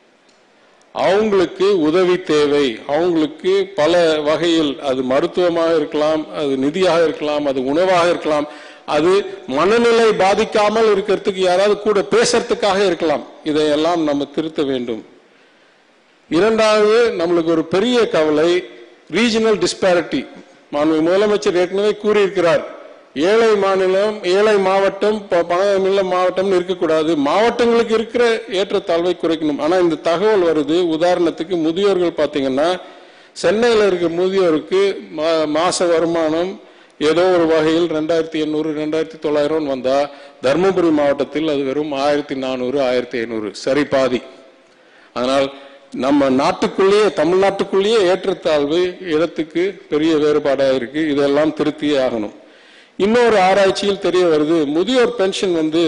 அவங்களுக்கு உதவி தேவை அவங்களுக்கு பல வகையில் அது மருத்துவமாக இருக்கலாம் அது நிதியாக இருக்கலாம் அது உணவாக இருக்கலாம் அது மனநிலை பாதிக்காமல் இருக்கிறதுக்கு யாராவது கூட பேசுறதுக்காக இருக்கலாம் இதையெல்லாம் நம்ம திருத்த வேண்டும் இரண்டாவது நம்மளுக்கு ஒரு பெரிய கவலை ரீஜனல் டிஸ்பாரிட்டி மாண்பு முதலமைச்சர் ஏற்கனவே கூறியிருக்கிறார் ஏழை மாநிலம் ஏழை மாவட்டம் ப- பணமில்ல மாவட்டம்னு இருக்கக்கூடாது மாவட்டங்களுக்கு இருக்கிற ஏற்றத்தாழ்வை குறைக்கணும் ஆனா இந்த தகவல் வருது உதாரணத்துக்கு முதியோர்கள் பாத்தீங்கன்னா சென்னையில் இருக்க முதியோருக்கு மா- மாச வருமானம் ஏதோ ஒரு வகையில் ரெண்டாயிரத்தி எண்ணூறு ரெண்டாயிரத்தி தொள்ளாயிரம் வந்தா தருமபுரி மாவட்டத்தில் அது வெறும் ஆயிரத்தி நானூறு ஆயிரத்தி ஐநூறு சரி பாதி அதனால் நம்ம நாட்டுக்குள்ளேயே தமிழ்நாட்டுக்குள்ளேயே ஏற்றத்தாழ்வு இடத்துக்கு பெரிய வேறுபாடாக இருக்கு இதெல்லாம் திருத்தியே ஆகணும் இன்னொரு ஆராய்ச்சியில் தெரிய வருது முதியோர் பென்ஷன் வந்து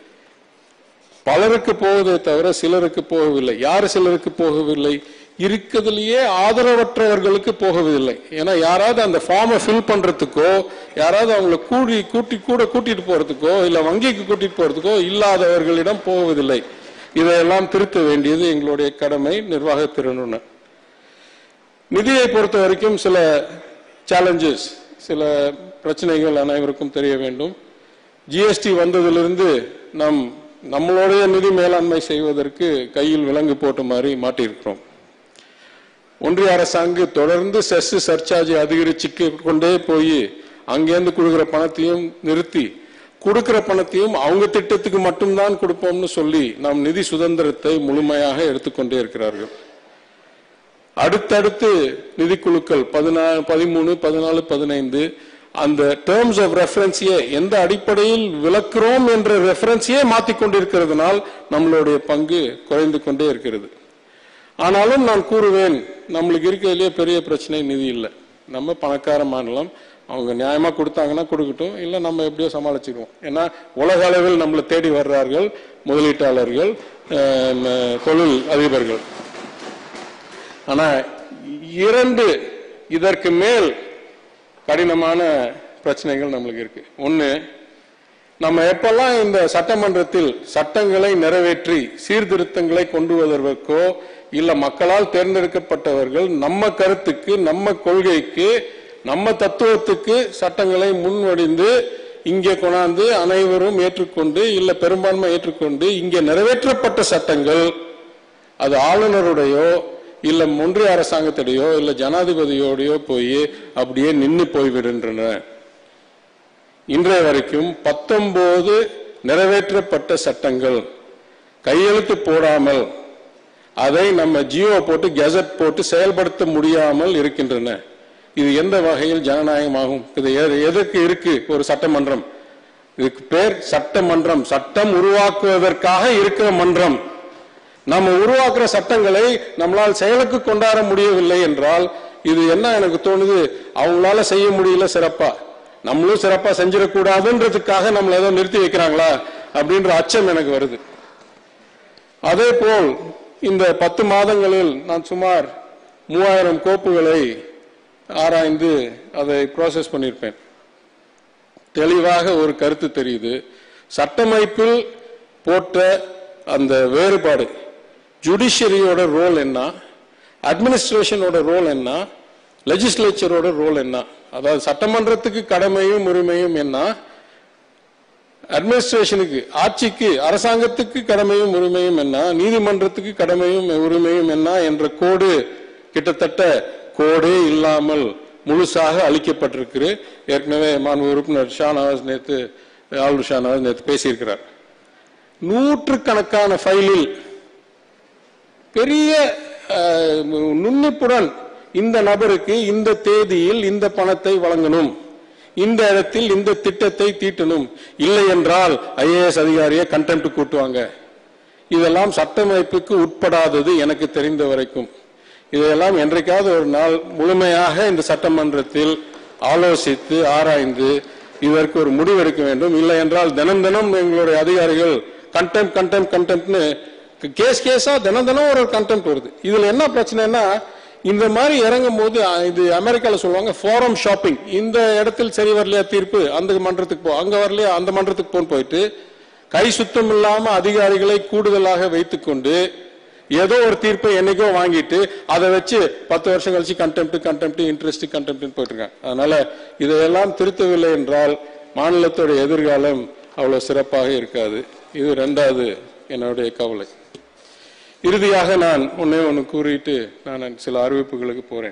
பலருக்கு போவதே தவிர சிலருக்கு போகவில்லை யார் சிலருக்கு போகவில்லை இருக்கிறதுலயே ஆதரவற்றவர்களுக்கு போகவில்லை ஏன்னா யாராவது அந்த ஃபார்மை ஃபில் பண்றதுக்கோ யாராவது அவங்கள கூடி கூட்டி கூட கூட்டிட்டு போறதுக்கோ இல்ல வங்கிக்கு கூட்டிட்டு போறதுக்கோ இல்லாதவர்களிடம் போவதில்லை இதையெல்லாம் திருத்த வேண்டியது எங்களுடைய கடமை நிர்வாகத்திறனுடன் நிதியை பொறுத்த வரைக்கும் சில சேலஞ்சஸ் சில பிரச்சனைகள் அனைவருக்கும் தெரிய வேண்டும் ஜிஎஸ்டி வந்ததிலிருந்து நம் நம்மளுடைய நிதி மேலாண்மை செய்வதற்கு கையில் விலங்கு போட்ட மாதிரி மாட்டியிருக்கிறோம் ஒன்றிய அரசாங்கு தொடர்ந்து செஸ் சர்ச்சார்ஜ் அதிகரிச்சுட்டு கொண்டே போய் அங்கேருந்து கொடுக்குற பணத்தையும் நிறுத்தி கொடுக்கிற பணத்தையும் அவங்க திட்டத்துக்கு மட்டும்தான் கொடுப்போம்னு சொல்லி நம் நிதி சுதந்திரத்தை முழுமையாக எடுத்துக்கொண்டே இருக்கிறார்கள் அடுத்தடுத்து நிதிக்குழுக்கள் பதினாலு பதிமூணு பதினாலு பதினைந்து அந்த டேர்ம்ஸ் ஆஃப் ரெஃபரன்ஸையே எந்த அடிப்படையில் விளக்குறோம் என்ற ரெஃபரன்ஸையே மாற்றிக் கொண்டிருக்கிறதுனால் நம்மளுடைய பங்கு குறைந்து கொண்டே இருக்கிறது ஆனாலும் நான் கூறுவேன் நம்மளுக்கு இருக்கிறதுலே பெரிய பிரச்சனை நிதி இல்லை நம்ம பணக்கார மாநிலம் அவங்க நியாயமா கொடுத்தாங்கன்னா கொடுக்கட்டும் இல்லை நம்ம எப்படியோ சமாளிச்சுக்குவோம் ஏன்னா உலக அளவில் நம்மளை தேடி வர்றார்கள் முதலீட்டாளர்கள் அஹ், ம- தொழில் அதிபர்கள் ஆனா இரண்டு இதற்கு மேல் கடினமான பிரச்சனைகள் நம்மளுக்கு இருக்கு ஒண்ணு நம்ம எப்பெல்லாம் இந்த சட்டமன்றத்தில் சட்டங்களை நிறைவேற்றி சீர்திருத்தங்களை கொண்டு வருவதற்கோ இல்ல மக்களால் தேர்ந்தெடுக்கப்பட்டவர்கள் நம்ம கருத்துக்கு நம்ம கொள்கைக்கு நம்ம தத்துவத்துக்கு சட்டங்களை முன்வடிந்து இங்கே கொண்டாந்து அனைவரும் ஏற்றுக்கொண்டு இல்ல பெரும்பான்மை ஏற்றுக்கொண்டு இங்கே நிறைவேற்றப்பட்ட சட்டங்கள் அது ஆளுநருடையோ இல்ல ஒன்றிய அரசாங்கத்திடையோ இல்ல ஜனாதிபதியோடையோ போய் அப்படியே நின்னு போய்விடுகின்றன இன்றைய வரைக்கும் பத்தொன்பது நிறைவேற்றப்பட்ட சட்டங்கள் கையெழுத்து போடாமல் அதை நம்ம ஜியோ போட்டு கெசட் போட்டு செயல்படுத்த முடியாமல் இருக்கின்றன இது எந்த வகையில் ஜனநாயகமாகும் இது எ- எதற்கு இருக்கு ஒரு சட்டமன்றம் இதுக்கு பேர் சட்டமன்றம் சட்டம் உருவாக்குவதற்காக இருக்கிற மன்றம் நம்ம உருவாக்குற சட்டங்களை நம்மளால் செயலுக்கு கொண்டாட முடியவில்லை என்றால் இது என்ன எனக்கு தோணுது அவங்களால செய்ய முடியல சிறப்பா நம்மளும் சிறப்பா செஞ்சிடக்கூடாதுன்றதுக்காக நம்மள ஏதோ நிறுத்தி வைக்கிறாங்களா அப்படின்ற அச்சம் எனக்கு வருது அதே போல் இந்த பத்து மாதங்களில் நான் சுமார் மூவாயிரம் கோப்புகளை ஆராய்ந்து அதை ப்ராசஸ் பண்ணியிருப்பேன் தெளிவாக ஒரு கருத்து தெரியுது சட்டமைப்பில் போட்ட அந்த வேறுபாடு ஜுடிஷியரியோட ரோல் என்ன அட்மினிஸ்ட்ரேஷனோட ரோல் என்ன லெஜிஸ்லேச்சரோட ரோல் என்ன அதாவது சட்டமன்றத்துக்கு கடமையும் உரிமையும் என்ன அட்மினிஸ்ட்ரேஷனுக்கு ஆட்சிக்கு அரசாங்கத்துக்கு கடமையும் உரிமையும் என்ன நீதிமன்றத்துக்கு கடமையும் உரிமையும் என்ன என்ற கோடு கிட்டத்தட்ட கோடே இல்லாமல் முழுசாக அளிக்கப்பட்டிருக்கு ஏற்கனவே மாண்பு உறுப்பினர் ஷானவாஸ் நேத்து ஆளுநர் ஷானவாஸ் நேத்து பேசியிருக்கிறார் நூற்றுக்கணக்கான ஃபைலில் பெரிய அஹ், நுண்ணிப்புடன் இந்த நபருக்கு இந்த தேதியில் இந்த பணத்தை வழங்கணும் இந்த இடத்தில் இந்த திட்டத்தை தீட்டணும் இல்லை என்றால் ஐஏஎஸ் அதிகாரியை கண்டெம்ட் கூட்டுவாங்க இதெல்லாம் சட்டமைப்புக்கு உட்படாதது எனக்கு தெரிந்த வரைக்கும் இதையெல்லாம் என்றைக்காவது ஒரு நாள் முழுமையாக இந்த சட்டமன்றத்தில் ஆலோசித்து ஆராய்ந்து இதற்கு ஒரு முடிவெடுக்க வேண்டும் இல்லை என்றால் தினம் தினம் எங்களுடைய அதிகாரிகள் கண்டெம்ட் கண்டெம்ட் கண்டெம்ட்னு கேஸ் கேஸா தினம் தினம் ஒரு கண்டெம்ட் வருது இதுல என்ன பிரச்சனைனா இந்த மாதிரி இறங்கும் போது அஹ், இது அமெரிக்கால சொல்லுவாங்க ஃபோரம் ஷாப்பிங் இந்த இடத்தில் சரி வரலையா தீர்ப்பு அந்த மன்றத்துக்கு போ அங்க வரலையா அந்த மன்றத்துக்கு போன்னு போயிட்டு கை சுத்தம் இல்லாம அதிகாரிகளை கூடுதலாக வைத்துக்கொண்டு ஏதோ ஒரு தீர்ப்பை என்னைக்கோ வாங்கிட்டு அதை வச்சு பத்து வருஷம் கழிச்சு கண்டெம்ட் கண்டெம்ட் இன்ட்ரெஸ்ட் கண்டெம்ட் போயிட்டு இருக்காங்க அதனால இதையெல்லாம் திருத்தவில்லை என்றால் மாநிலத்தோட எதிர்காலம் அவ்வளவு சிறப்பாக இருக்காது இது ரெண்டாவது என்னுடைய கவலை இறுதியாக நான் ஒன்னே ஒன்று கூறிட்டு நான் சில அறிவிப்புகளுக்கு போறேன்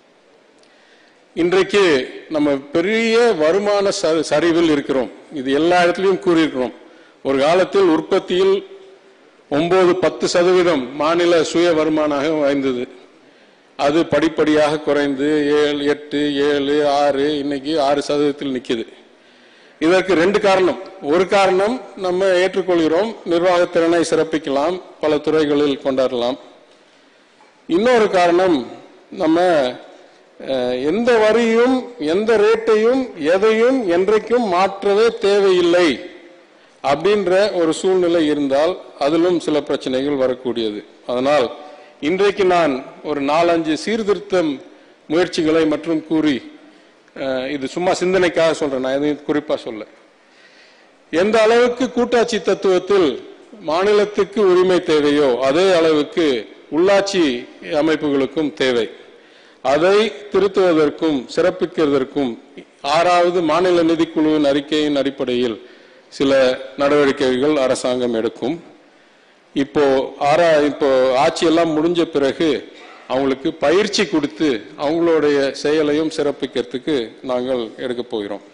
இன்றைக்கு நம்ம பெரிய வருமான ச- சரிவில் இருக்கிறோம் இது எல்லா இடத்துலையும் கூறியிருக்கிறோம் ஒரு காலத்தில் உற்பத்தியில் ஒன்பது பத்து சதவீதம் மாநில சுய வருமானாக வாய்ந்தது அது படிப்படியாக குறைந்து ஏழு எட்டு ஏழு ஆறு இன்னைக்கு ஆறு சதவீதத்தில் நிக்குது இதற்கு ரெண்டு காரணம் ஒரு காரணம் நம்ம ஏற்றுக்கொள்கிறோம் நிர்வாகத்திறனை சிறப்பிக்கலாம் பல துறைகளில் கொண்டாடலாம் இன்னொரு காரணம் நம்ம அஹ், எந்த வரியும் எந்த ரேட்டையும் எதையும் என்றைக்கும் மாற்றவே தேவையில்லை அப்படின்ற ஒரு சூழ்நிலை இருந்தால் அதிலும் சில பிரச்சனைகள் வரக்கூடியது அதனால் இன்றைக்கு நான் ஒரு நாலஞ்சு சீர்திருத்தம் முயற்சிகளை மற்றும் கூறி அஹ், இது சும்மா சிந்தனைக்காக சொல்றேன் நான் எதையும் குறிப்பா சொல்ல எந்த அளவுக்கு கூட்டாட்சி தத்துவத்தில் மாநிலத்துக்கு உரிமை தேவையோ அதே அளவுக்கு உள்ளாட்சி அமைப்புகளுக்கும் தேவை அதை திருத்துவதற்கும் சிறப்பிக்கிறதற்கும் ஆறாவது மாநில நிதிக்குழுவின் அறிக்கையின் அடிப்படையில் சில நடவடிக்கைகள் அரசாங்கம் எடுக்கும் இப்போ ஆறா இப்போ ஆட்சி எல்லாம் முடிஞ்ச பிறகு அவங்களுக்கு பயிற்சி கொடுத்து அவங்களுடைய செயலையும் சிறப்பிக்கிறதுக்கு நாங்கள் எடுக்க போகிறோம்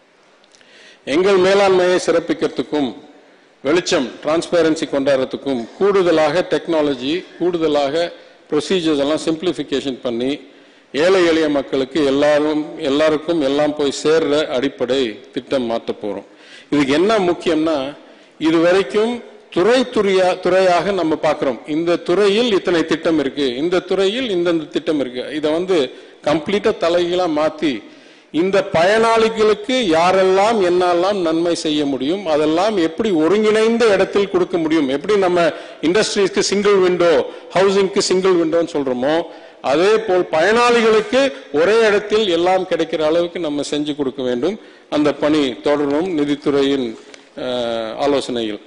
எங்கள் மேலாண்மையை சிறப்பிக்கிறதுக்கும் வெளிச்சம் டிரான்ஸ்பேரன்சி கொண்டாடுறதுக்கும் கூடுதலாக டெக்னாலஜி கூடுதலாக ப்ரொசீஜர்ஸ் எல்லாம் சிம்பிளிஃபிகேஷன் பண்ணி ஏழை எளிய மக்களுக்கு எல்லாரும் எல்லாருக்கும் எல்லாம் போய் சேர்ற அடிப்படை திட்டம் மாற்ற போறோம் இதுக்கு என்ன முக்கியம்னா இது வரைக்கும் துறை துறையா துறையாக நம்ம பார்க்கிறோம் இந்த துறையில் இத்தனை திட்டம் இருக்கு இந்த துறையில் இந்தந்த திட்டம் இருக்கு இதை வந்து கம்ப்ளீட்டா தலைகீழா மாத்தி இந்த பயனாளிகளுக்கு யாரெல்லாம் என்னெல்லாம் நன்மை செய்ய முடியும் அதெல்லாம் எப்படி ஒருங்கிணைந்த இடத்தில் கொடுக்க முடியும் எப்படி நம்ம இண்டஸ்ட்ரீஸ்க்கு சிங்கிள் விண்டோ ஹவுசிங்க்கு சிங்கிள் விண்டோன்னு சொல்றோமோ அதே போல் பயனாளிகளுக்கு ஒரே இடத்தில் எல்லாம் கிடைக்கிற அளவுக்கு நம்ம செஞ்சு கொடுக்க வேண்டும் அந்த பணி தொடரும் நிதித்துறையின் அஹ், ஆலோசனையில்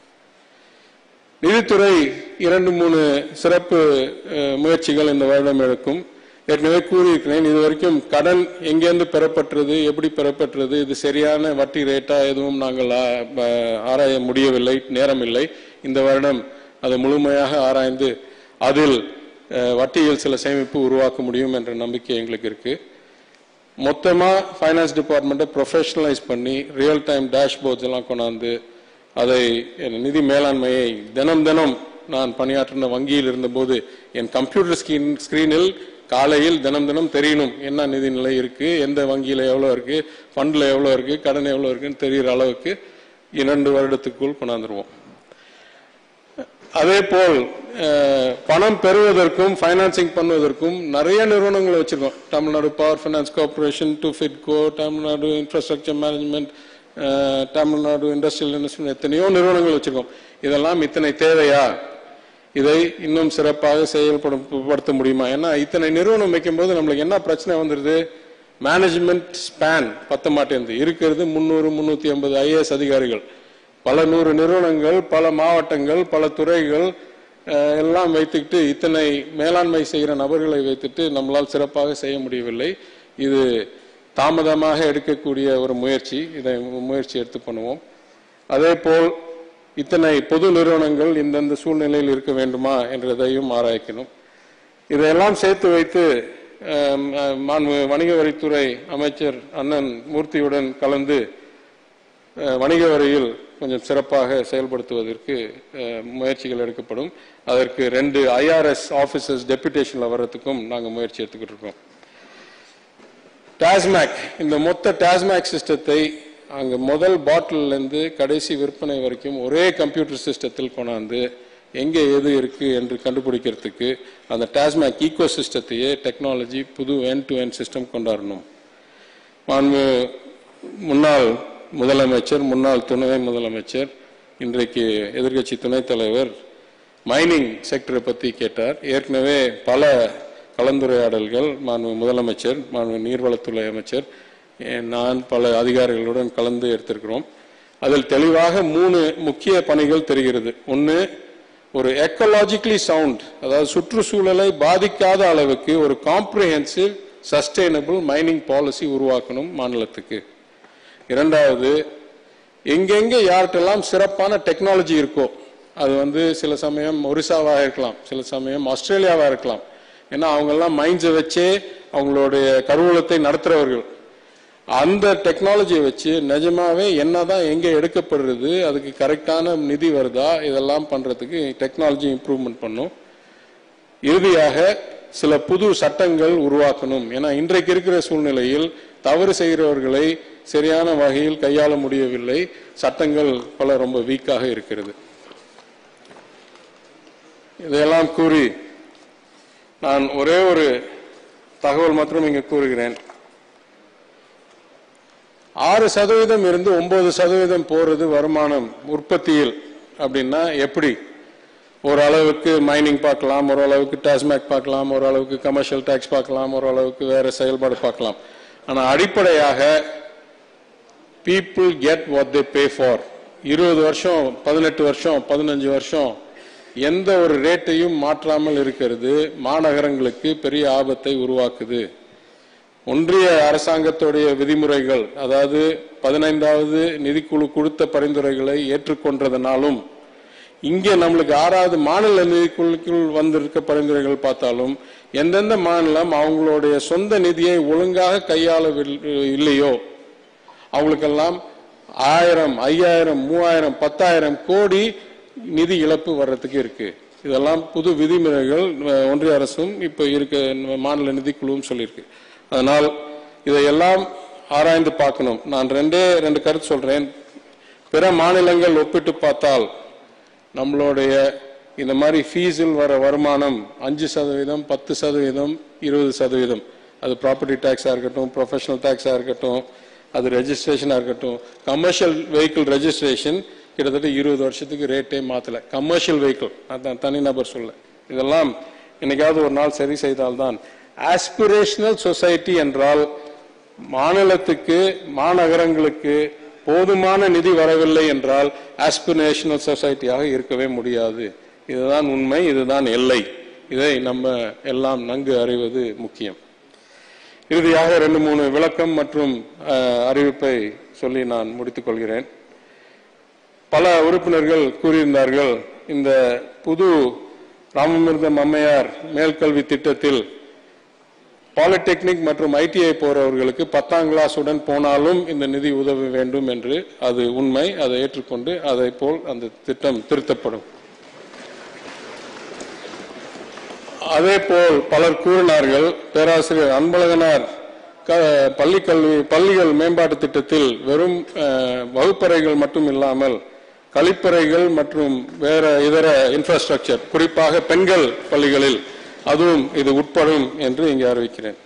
நிதித்துறை இரண்டு மூணு சிறப்பு அஹ், முயற்சிகள் இந்த வருடம் எடுக்கும் ஏற்கனவே கூறியிருக்கிறேன் இது வரைக்கும் கடன் எங்கேருந்து பெறப்பட்டது எப்படி பெறப்பட்டது இது சரியான வட்டி ரேட்டா எதுவும் நாங்கள் ஆ- ப- ஆராய முடியவில்லை நேரம் இல்லை இந்த வருடம் அதை முழுமையாக ஆராய்ந்து அதில் அஹ், வட்டியில் சில சேமிப்பு உருவாக்க முடியும் என்ற நம்பிக்கை எங்களுக்கு இருக்கு மொத்தமா ஃபைனான்ஸ் டிபார்ட்மெண்ட்டை ப்ரொஃபஷனலைஸ் பண்ணி ரியல் டைம் டேஷ்போர்ட்ஸ் எல்லாம் கொண்டாந்து அதை என் நிதி மேலாண்மையை தினம் தினம் நான் பணியாற்றின வங்கியில் இருந்தபோது என் கம்ப்யூட்டர் ஸ்கிரீன் ஸ்கிரீனில் காலையில் தினம் தினம் தெரியணும் என்ன நிதி நிலை இருக்கு எந்த வங்கியில எவ்வளவு இருக்கு ஃபண்ட்ல எவ்வளவு இருக்கு கடன் எவ்வளவு இருக்குன்னு தெரிகிற அளவுக்கு இரண்டு வருடத்துக்குள் கொண்டாந்துருவோம் அதே போல் அஹ், பணம் பெறுவதற்கும் ஃபைனான்சிங் பண்ணுவதற்கும் நிறைய நிறுவனங்களை வச்சிருக்கோம் Tamil Nadu power finance corporation to ஃபிட்கோ Tamil Nadu infrastructure management Tamil Nadu industrial investment எத்தனையோ நிறுவனங்கள் வச்சிருக்கோம் இதெல்லாம் இத்தனை தேவையா இதை இன்னும் சிறப்பாக செயல்படுத்த முடியுமா ஏன்னா இத்தனை நிறுவனம் வைக்கும்போது நம்மளுக்கு என்ன பிரச்சனை வந்துருது மேனேஜ்மெண்ட் ஸ்பேன் பத்த மாட்டேங்குது இருக்கிறது முந்நூறு முந்நூற்றி ஐம்பது ஐஏஎஸ் அதிகாரிகள் பல நூறு நிறுவனங்கள் பல மாவட்டங்கள் பல துறைகள் அஹ், எல்லாம் வைத்துக்கிட்டு இத்தனை மேலாண்மை செய்கிற நபர்களை வைத்துட்டு நம்மளால் சிறப்பாக செய்ய முடியவில்லை இது தாமதமாக எடுக்கக்கூடிய ஒரு முயற்சி இதை முயற்சி எடுத்து பண்ணுவோம் அதே போல் இத்தனை பொது நிறுவனங்கள் இந்தந்த சூழ்நிலையில் இருக்க வேண்டுமா என்றதையும் ஆராய்க்கணும் இதையெல்லாம் சேர்த்து வைத்து அஹ், அஹ், மாண்பு வணிக வரித்துறை அமைச்சர் அண்ணன் மூர்த்தியுடன் கலந்து அஹ், வணிக வரியில் கொஞ்சம் சிறப்பாக செயல்படுத்துவதற்கு அஹ், முயற்சிகள் எடுக்கப்படும் அதற்கு ரெண்டு ஐஆர்எஸ் ஆபீசர்ஸ் டெபுடேஷன்ல வர்றதுக்கும் நாங்கள் முயற்சி எடுத்துக்கிட்டு இருக்கோம் டாஸ்மேக் இந்த மொத்த டாஸ்மேக் சிஸ்டத்தை அங்க முதல் பாட்டில்ல இருந்து கடைசி விற்பனை வரைக்கும் ஒரே கம்ப்யூட்டர் சிஸ்டத்தில் கொண்டாந்து எங்க எது இருக்கு என்று கண்டுபிடிக்கிறதுக்கு அந்த டாஸ்மேக் ஈகோ சிஸ்டத்தையே டெக்னாலஜி புது என் டு என் சிஸ்டம் கொண்டாடணும் மாண்பு முன்னாள் முதலமைச்சர் முன்னாள் துணை முதலமைச்சர் இன்றைக்கு எதிர்க்கட்சி துணைத் தலைவர் மைனிங் செக்டரை பற்றி கேட்டார் ஏற்கனவே பல கலந்துரையாடல்கள் மாண்பு முதலமைச்சர் மாண்பு நீர்வளத்துறை அமைச்சர் eh, நான் பல அதிகாரிகளுடன் கலந்து எடுத்திருக்கிறோம் அதில் தெளிவாக மூணு முக்கிய பணிகள் தெரிகிறது ஒன்று ஒரு எக்கலாஜிக்கலி சவுண்ட் அதாவது சுற்றுச்சூழலை பாதிக்காத அளவுக்கு ஒரு காம்ப்ரிஹென்சிவ் சஸ்டைனபிள் மைனிங் பாலிசி உருவாக்கணும் மாநிலத்துக்கு இரண்டாவது எங்கெங்க யார்கிட்டெல்லாம் சிறப்பான டெக்னாலஜி இருக்கோ அது வந்து சில சமயம் ஒரிசாவாக இருக்கலாம் சில சமயம் ஆஸ்திரேலியாவாக இருக்கலாம் ஏன்னா அவங்கெல்லாம் மைண்ட்ஸை வச்சே அவங்களுடைய கருவூலத்தை நடத்துறவர்கள் அந்த டெக்னாலஜியை வச்சு நிஜமாவே என்னதான் எங்க எடுக்கப்படுறது அதுக்கு கரெக்டான நிதி வருதா இதெல்லாம் பண்றதுக்கு டெக்னாலஜி இம்ப்ரூவ்மெண்ட் பண்ணும் இறுதியாக சில புது சட்டங்கள் உருவாக்கணும் ஏன்னா இன்றைக்கு இருக்கிற சூழ்நிலையில் தவறு செய்கிறவர்களை சரியான வகையில் கையாள முடியவில்லை சட்டங்கள் பல ரொம்ப வீக்காக இருக்கிறது இதையெல்லாம் கூறி நான் ஒரே ஒரு தகவல் மாத்திரம் இங்கு கூறுகிறேன் ஆறு சதவீதம் இருந்து ஒன்பது சதவீதம் போறது வருமானம் உற்பத்தியில் அப்படின்னா எப்படி ஓரளவுக்கு மைனிங் பார்க்கலாம் ஓரளவுக்கு டாஸ்மேக் பார்க்கலாம் ஓரளவுக்கு கமர்ஷியல் டாக்ஸ் பார்க்கலாம் ஓரளவுக்கு வேற செயல்பாடு பார்க்கலாம் ஆனா அடிப்படையாக people get what they pay for இருபது வருஷம் பதினெட்டு வருஷம் பதினஞ்சு வருஷம் எந்த ஒரு ரேட்டையும் மாற்றாமல் இருக்கிறது மாநகரங்களுக்கு பெரிய ஆபத்தை உருவாக்குது ஒன்றிய அரசாங்கத்துடைய விதிமுறைகள் அதாவது பதினைந்தாவது நிதிக்குழு கொடுத்த பரிந்துரைகளை ஏற்றுக்கொண்டதனாலும் இங்கே நம்மளுக்கு ஆறாவது மாநில நிதிக்குழுக்குள் வந்திருக்க பரிந்துரைகள் பார்த்தாலும் எந்தெந்த மாநிலம் அவங்களுடைய சொந்த நிதியை ஒழுங்காக கையாளவில்லை இல்லையோ அவங்களுக்கெல்லாம் ஆயிரம் ஐயாயிரம் மூவாயிரம் பத்தாயிரம் கோடி நிதி இழப்பு வர்றதுக்கு இருக்கு இதெல்லாம் புது விதிமுறைகள் அஹ், ஒன்றிய அரசும் இப்ப இருக்க மாநில நிதிக்குழுவும் சொல்லியிருக்கு அதனால் இதையெல்லாம் ஆராய்ந்து பார்க்கணும் நான் ரெண்டே ரெண்டு கருத்து சொல்றேன் பிற மாநிலங்கள் ஒப்பிட்டு பார்த்தால் நம்மளுடைய இந்த மாதிரி ஃபீஸில் வர வருமானம் அஞ்சு சதவீதம் பத்து சதவீதம் இருபது சதவீதம் அது ப்ராப்பர்ட்டி டேக்ஸாக இருக்கட்டும் ப்ரொஃபஷனல் டேக்ஸாக இருக்கட்டும் அது ரெஜிஸ்ட்ரேஷனாக இருக்கட்டும் கமர்ஷியல் வெஹிக்கிள் ரெஜிஸ்ட்ரேஷன் கிட்டத்தட்ட இருபது வருஷத்துக்கு ரேட்டே மாற்றல கமர்ஷியல் வெஹிக்கிள் அதான் தனிநபர் சொல்ல இதெல்லாம் என்னைக்காவது ஒரு நாள் சரி செய்தால்தான் ஆஸ்பிரேஷனல் சொசைட்டி என்றால் மாநிலத்துக்கு மாநகரங்களுக்கு போதுமான நிதி வரவில்லை என்றால் ஆஸ்பிரேஷனல் சொசைட்டியாக இருக்கவே முடியாது இதுதான் உண்மை இதுதான் எல்லை இதை நம்ம எல்லாம் நன்கு அறிவது முக்கியம் இறுதியாக ரெண்டு மூணு விளக்கம் மற்றும் அஹ், அறிவிப்பை சொல்லி நான் முடித்துக் கொள்கிறேன் பல உறுப்பினர்கள் கூறியிருந்தார்கள் இந்த புது ராமமிர்தம் அம்மையார் மேல்கல்வி திட்டத்தில் பாலிடெக்னிக் மற்றும் ஐடிஐ போறவர்களுக்கு பத்தாம் கிளாஸ் உடன் போனாலும் இந்த நிதி உதவ வேண்டும் என்று அது உண்மை அதை ஏற்றுக்கொண்டு அதை போல் அந்த திட்டம் திருத்தப்படும் அதே போல் பலர் கூறினார்கள் பேராசிரியர் அன்பழகனார் க- பள்ளி கல்வி பள்ளிகள் மேம்பாட்டு திட்டத்தில் வெறும் அஹ், வகுப்பறைகள் மட்டும் இல்லாமல் கழிப்பறைகள் மற்றும் வேற இதர இன்ஃப்ராஸ்ட்ரக்சர் குறிப்பாக பெண்கள் பள்ளிகளில் அதுவும் இது உட்படும் என்று இங்கே அறிவிக்கிறேன்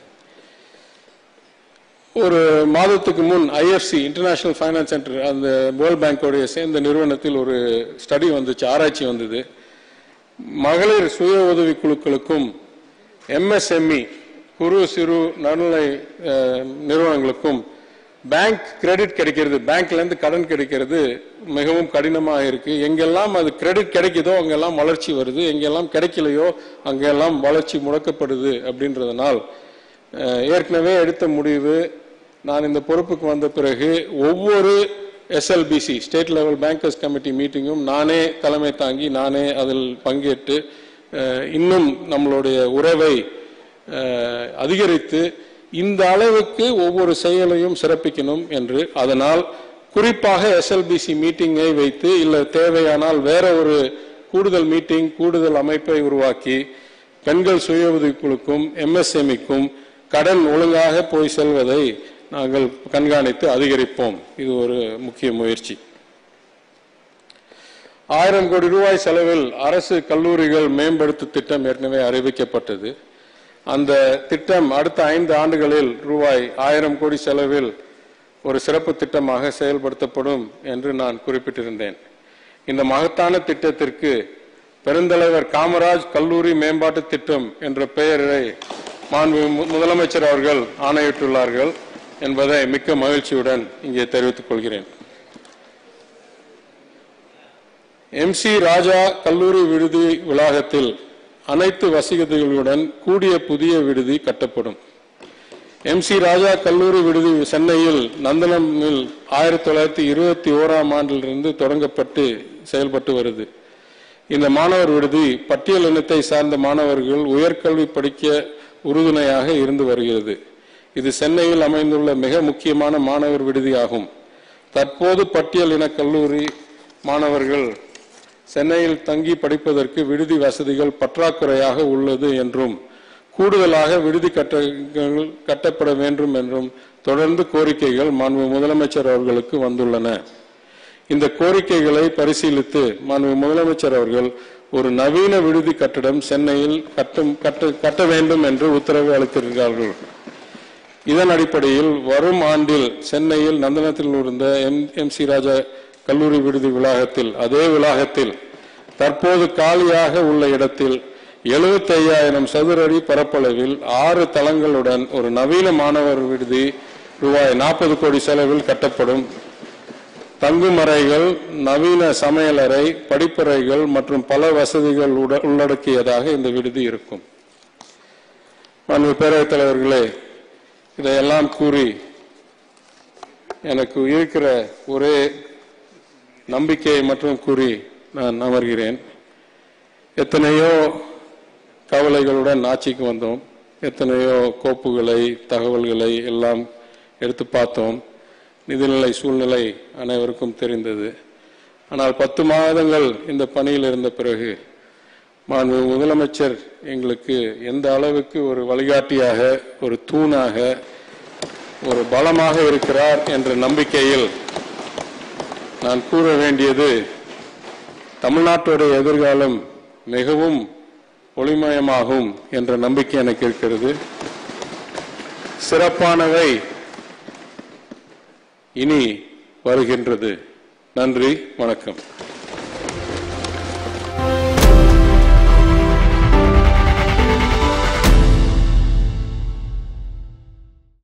ஒரு மாதத்துக்கு முன் ஐஎஃப்சி இன்டர்நேஷனல் ஃபைனான்ஸ் சென்டர் அந்த வேர்ல்ட் பேங்கோடைய சேர்ந்த நிறுவனத்தில் ஒரு ஸ்டடி வந்துச்சு ஆராய்ச்சி வந்தது மகளிர் சுய உதவி குழுக்களுக்கும் எம்எஸ்எம்இ குறு சிறு நடுநிலை அஹ், நிறுவனங்களுக்கும் பேங்க் கிரெடிட் கிடைக்கிறது பேங்க்ல இருந்து கடன் கிடைக்கிறது மிகவும் கடினமாக இருக்கு எங்கெல்லாம் அது கிரெடிட் கிடைக்குதோ அங்கெல்லாம் வளர்ச்சி வருது எங்கெல்லாம் கிடைக்கலையோ அங்கெல்லாம் வளர்ச்சி முடக்கப்படுது அப்படின்றதுனால் அஹ், ஏற்கனவே எடுத்த முடிவு நான் இந்த பொறுப்புக்கு வந்த பிறகு ஒவ்வொரு SLBC state level bankers committee மீட்டிங்கும் நானே தலைமை தாங்கி நானே அதில் பங்கேற்று அஹ், இன்னும் நம்மளுடைய உறவை அஹ், அதிகரித்து இந்த அளவுக்கு ஒவ்வொரு செயலையும் சிறப்பிக்கணும் என்று அதனால் குறிப்பாக எஸ்எல்பிசி மீட்டிங்கை வைத்து இல்ல தேவையானால் வேற ஒரு கூடுதல் மீட்டிங் கூடுதல் அமைப்பை உருவாக்கி பெண்கள் சுய உதவிக்குழுக்கும் எம்எஸ்எம்இக்கும் கடன் ஒழுங்காக போய் செல்வதை நாங்கள் கண்காணித்து அதிகரிப்போம் இது ஒரு முக்கிய முயற்சி ஆயிரம் கோடி ரூபாய் செலவில் அரசு கல்லூரிகள் மேம்படுத்து திட்டம் ஏற்கனவே அறிவிக்கப்பட்டது அந்த திட்டம் அடுத்த ஐந்து ஆண்டுகளில் ரூபாய் ஆயிரம் கோடி செலவில் ஒரு சிறப்பு திட்டமாக செயல்படுத்தப்படும் என்று நான் குறிப்பிட்டிருந்தேன் இந்த மகத்தான திட்டத்திற்கு பெருந்தலைவர் காமராஜ் கல்லூரி மேம்பாட்டு திட்டம் என்ற பெயரை மாண்பு மு- முதலமைச்சர் அவர்கள் ஆணையிட்டுள்ளார்கள் என்பதை மிக்க மகிழ்ச்சியுடன் இங்கே தெரிவித்துக் கொள்கிறேன் எம்சி ராஜா கல்லூரி விடுதி வளாகத்தில் அனைத்து வசதிகளுடன் கூடிய புதிய விடுதி கட்டப்படும் எம்சி ராஜா கல்லூரி விடுதி சென்னையில் நந்தனமில் ஆயிரத்தி தொள்ளாயிரத்தி இருபத்தி ஓராம் ஆண்டிலிருந்து தொடங்கப்பட்டு செயல்பட்டு வருது இந்த மாணவர் விடுதி பட்டியல் இனத்தை சார்ந்த மாணவர்கள் உயர்கல்வி படிக்க உறுதுணையாக இருந்து வருகிறது இது சென்னையில் அமைந்துள்ள மிக முக்கியமான மாணவர் விடுதியாகும் தற்போது பட்டியல் இன கல்லூரி மாணவர்கள் சென்னையில் தங்கி படிப்பதற்கு விடுதி வசதிகள் பற்றாக்குறையாக உள்ளது என்றும் கூடுதலாக விடுதி கட்டங்கள் கட்டப்பட வேண்டும் என்றும் தொடர்ந்து கோரிக்கைகள் மாண்பு முதலமைச்சர் அவர்களுக்கு வந்துள்ளன இந்த கோரிக்கைகளை பரிசீலித்து மாண்பு முதலமைச்சர் அவர்கள் ஒரு நவீன விடுதி கட்டடம் சென்னையில் கட்டும் கட்ட கட்ட வேண்டும் என்று உத்தரவு அளித்திருக்கிறார்கள் இதன் அடிப்படையில் வரும் ஆண்டில் சென்னையில் நந்தனத்தில் இருந்த எம் எம் சி ராஜா கல்லூரி விடுதி வளாகத்தில் அதே வளாகத்தில் தற்போது காலியாக உள்ள இடத்தில் 75000 சதுர அடி பரப்பளவில் ஆறு தளங்களுடன் ஒரு நவீன மாணவர் விடுதி ரூபாய் நாற்பது கோடி செலவில் கட்டப்படும் தங்குமறைகள் நவீன சமையலறை படிப்பறைகள் மற்றும் பல வசதிகள் உட- உள்ளடக்கியதாக இந்த விடுதி இருக்கும் மாண்பு பேரவைத் தலைவர்களே இதையெல்லாம் கூறி எனக்கு இருக்கிற ஒரே நம்பிக்கை மற்றும் கூறி நான் அமர்கிறேன் எத்தனையோ கவலைகளுடன் ஆட்சிக்கு வந்தோம் எத்தனையோ கோப்புகளை தகவல்களை எல்லாம் எடுத்து பார்த்தோம் நிதிநிலை சூழ்நிலை அனைவருக்கும் தெரிந்தது ஆனால் பத்து மாதங்கள் இந்த பணியில் இருந்த பிறகு மாண்பு முதலமைச்சர் எங்களுக்கு எந்த அளவுக்கு ஒரு வழிகாட்டியாக ஒரு தூணாக ஒரு பலமாக இருக்கிறார் என்ற நம்பிக்கையில் நான் கூற வேண்டியது தமிழ்நாட்டுடைய எதிர்காலம் மிகவும் ஒளிமயமாகும் என்ற நம்பிக்கை எனக்கு இருக்கிறது சிறப்பானவை இனி வருகின்றது நன்றி வணக்கம்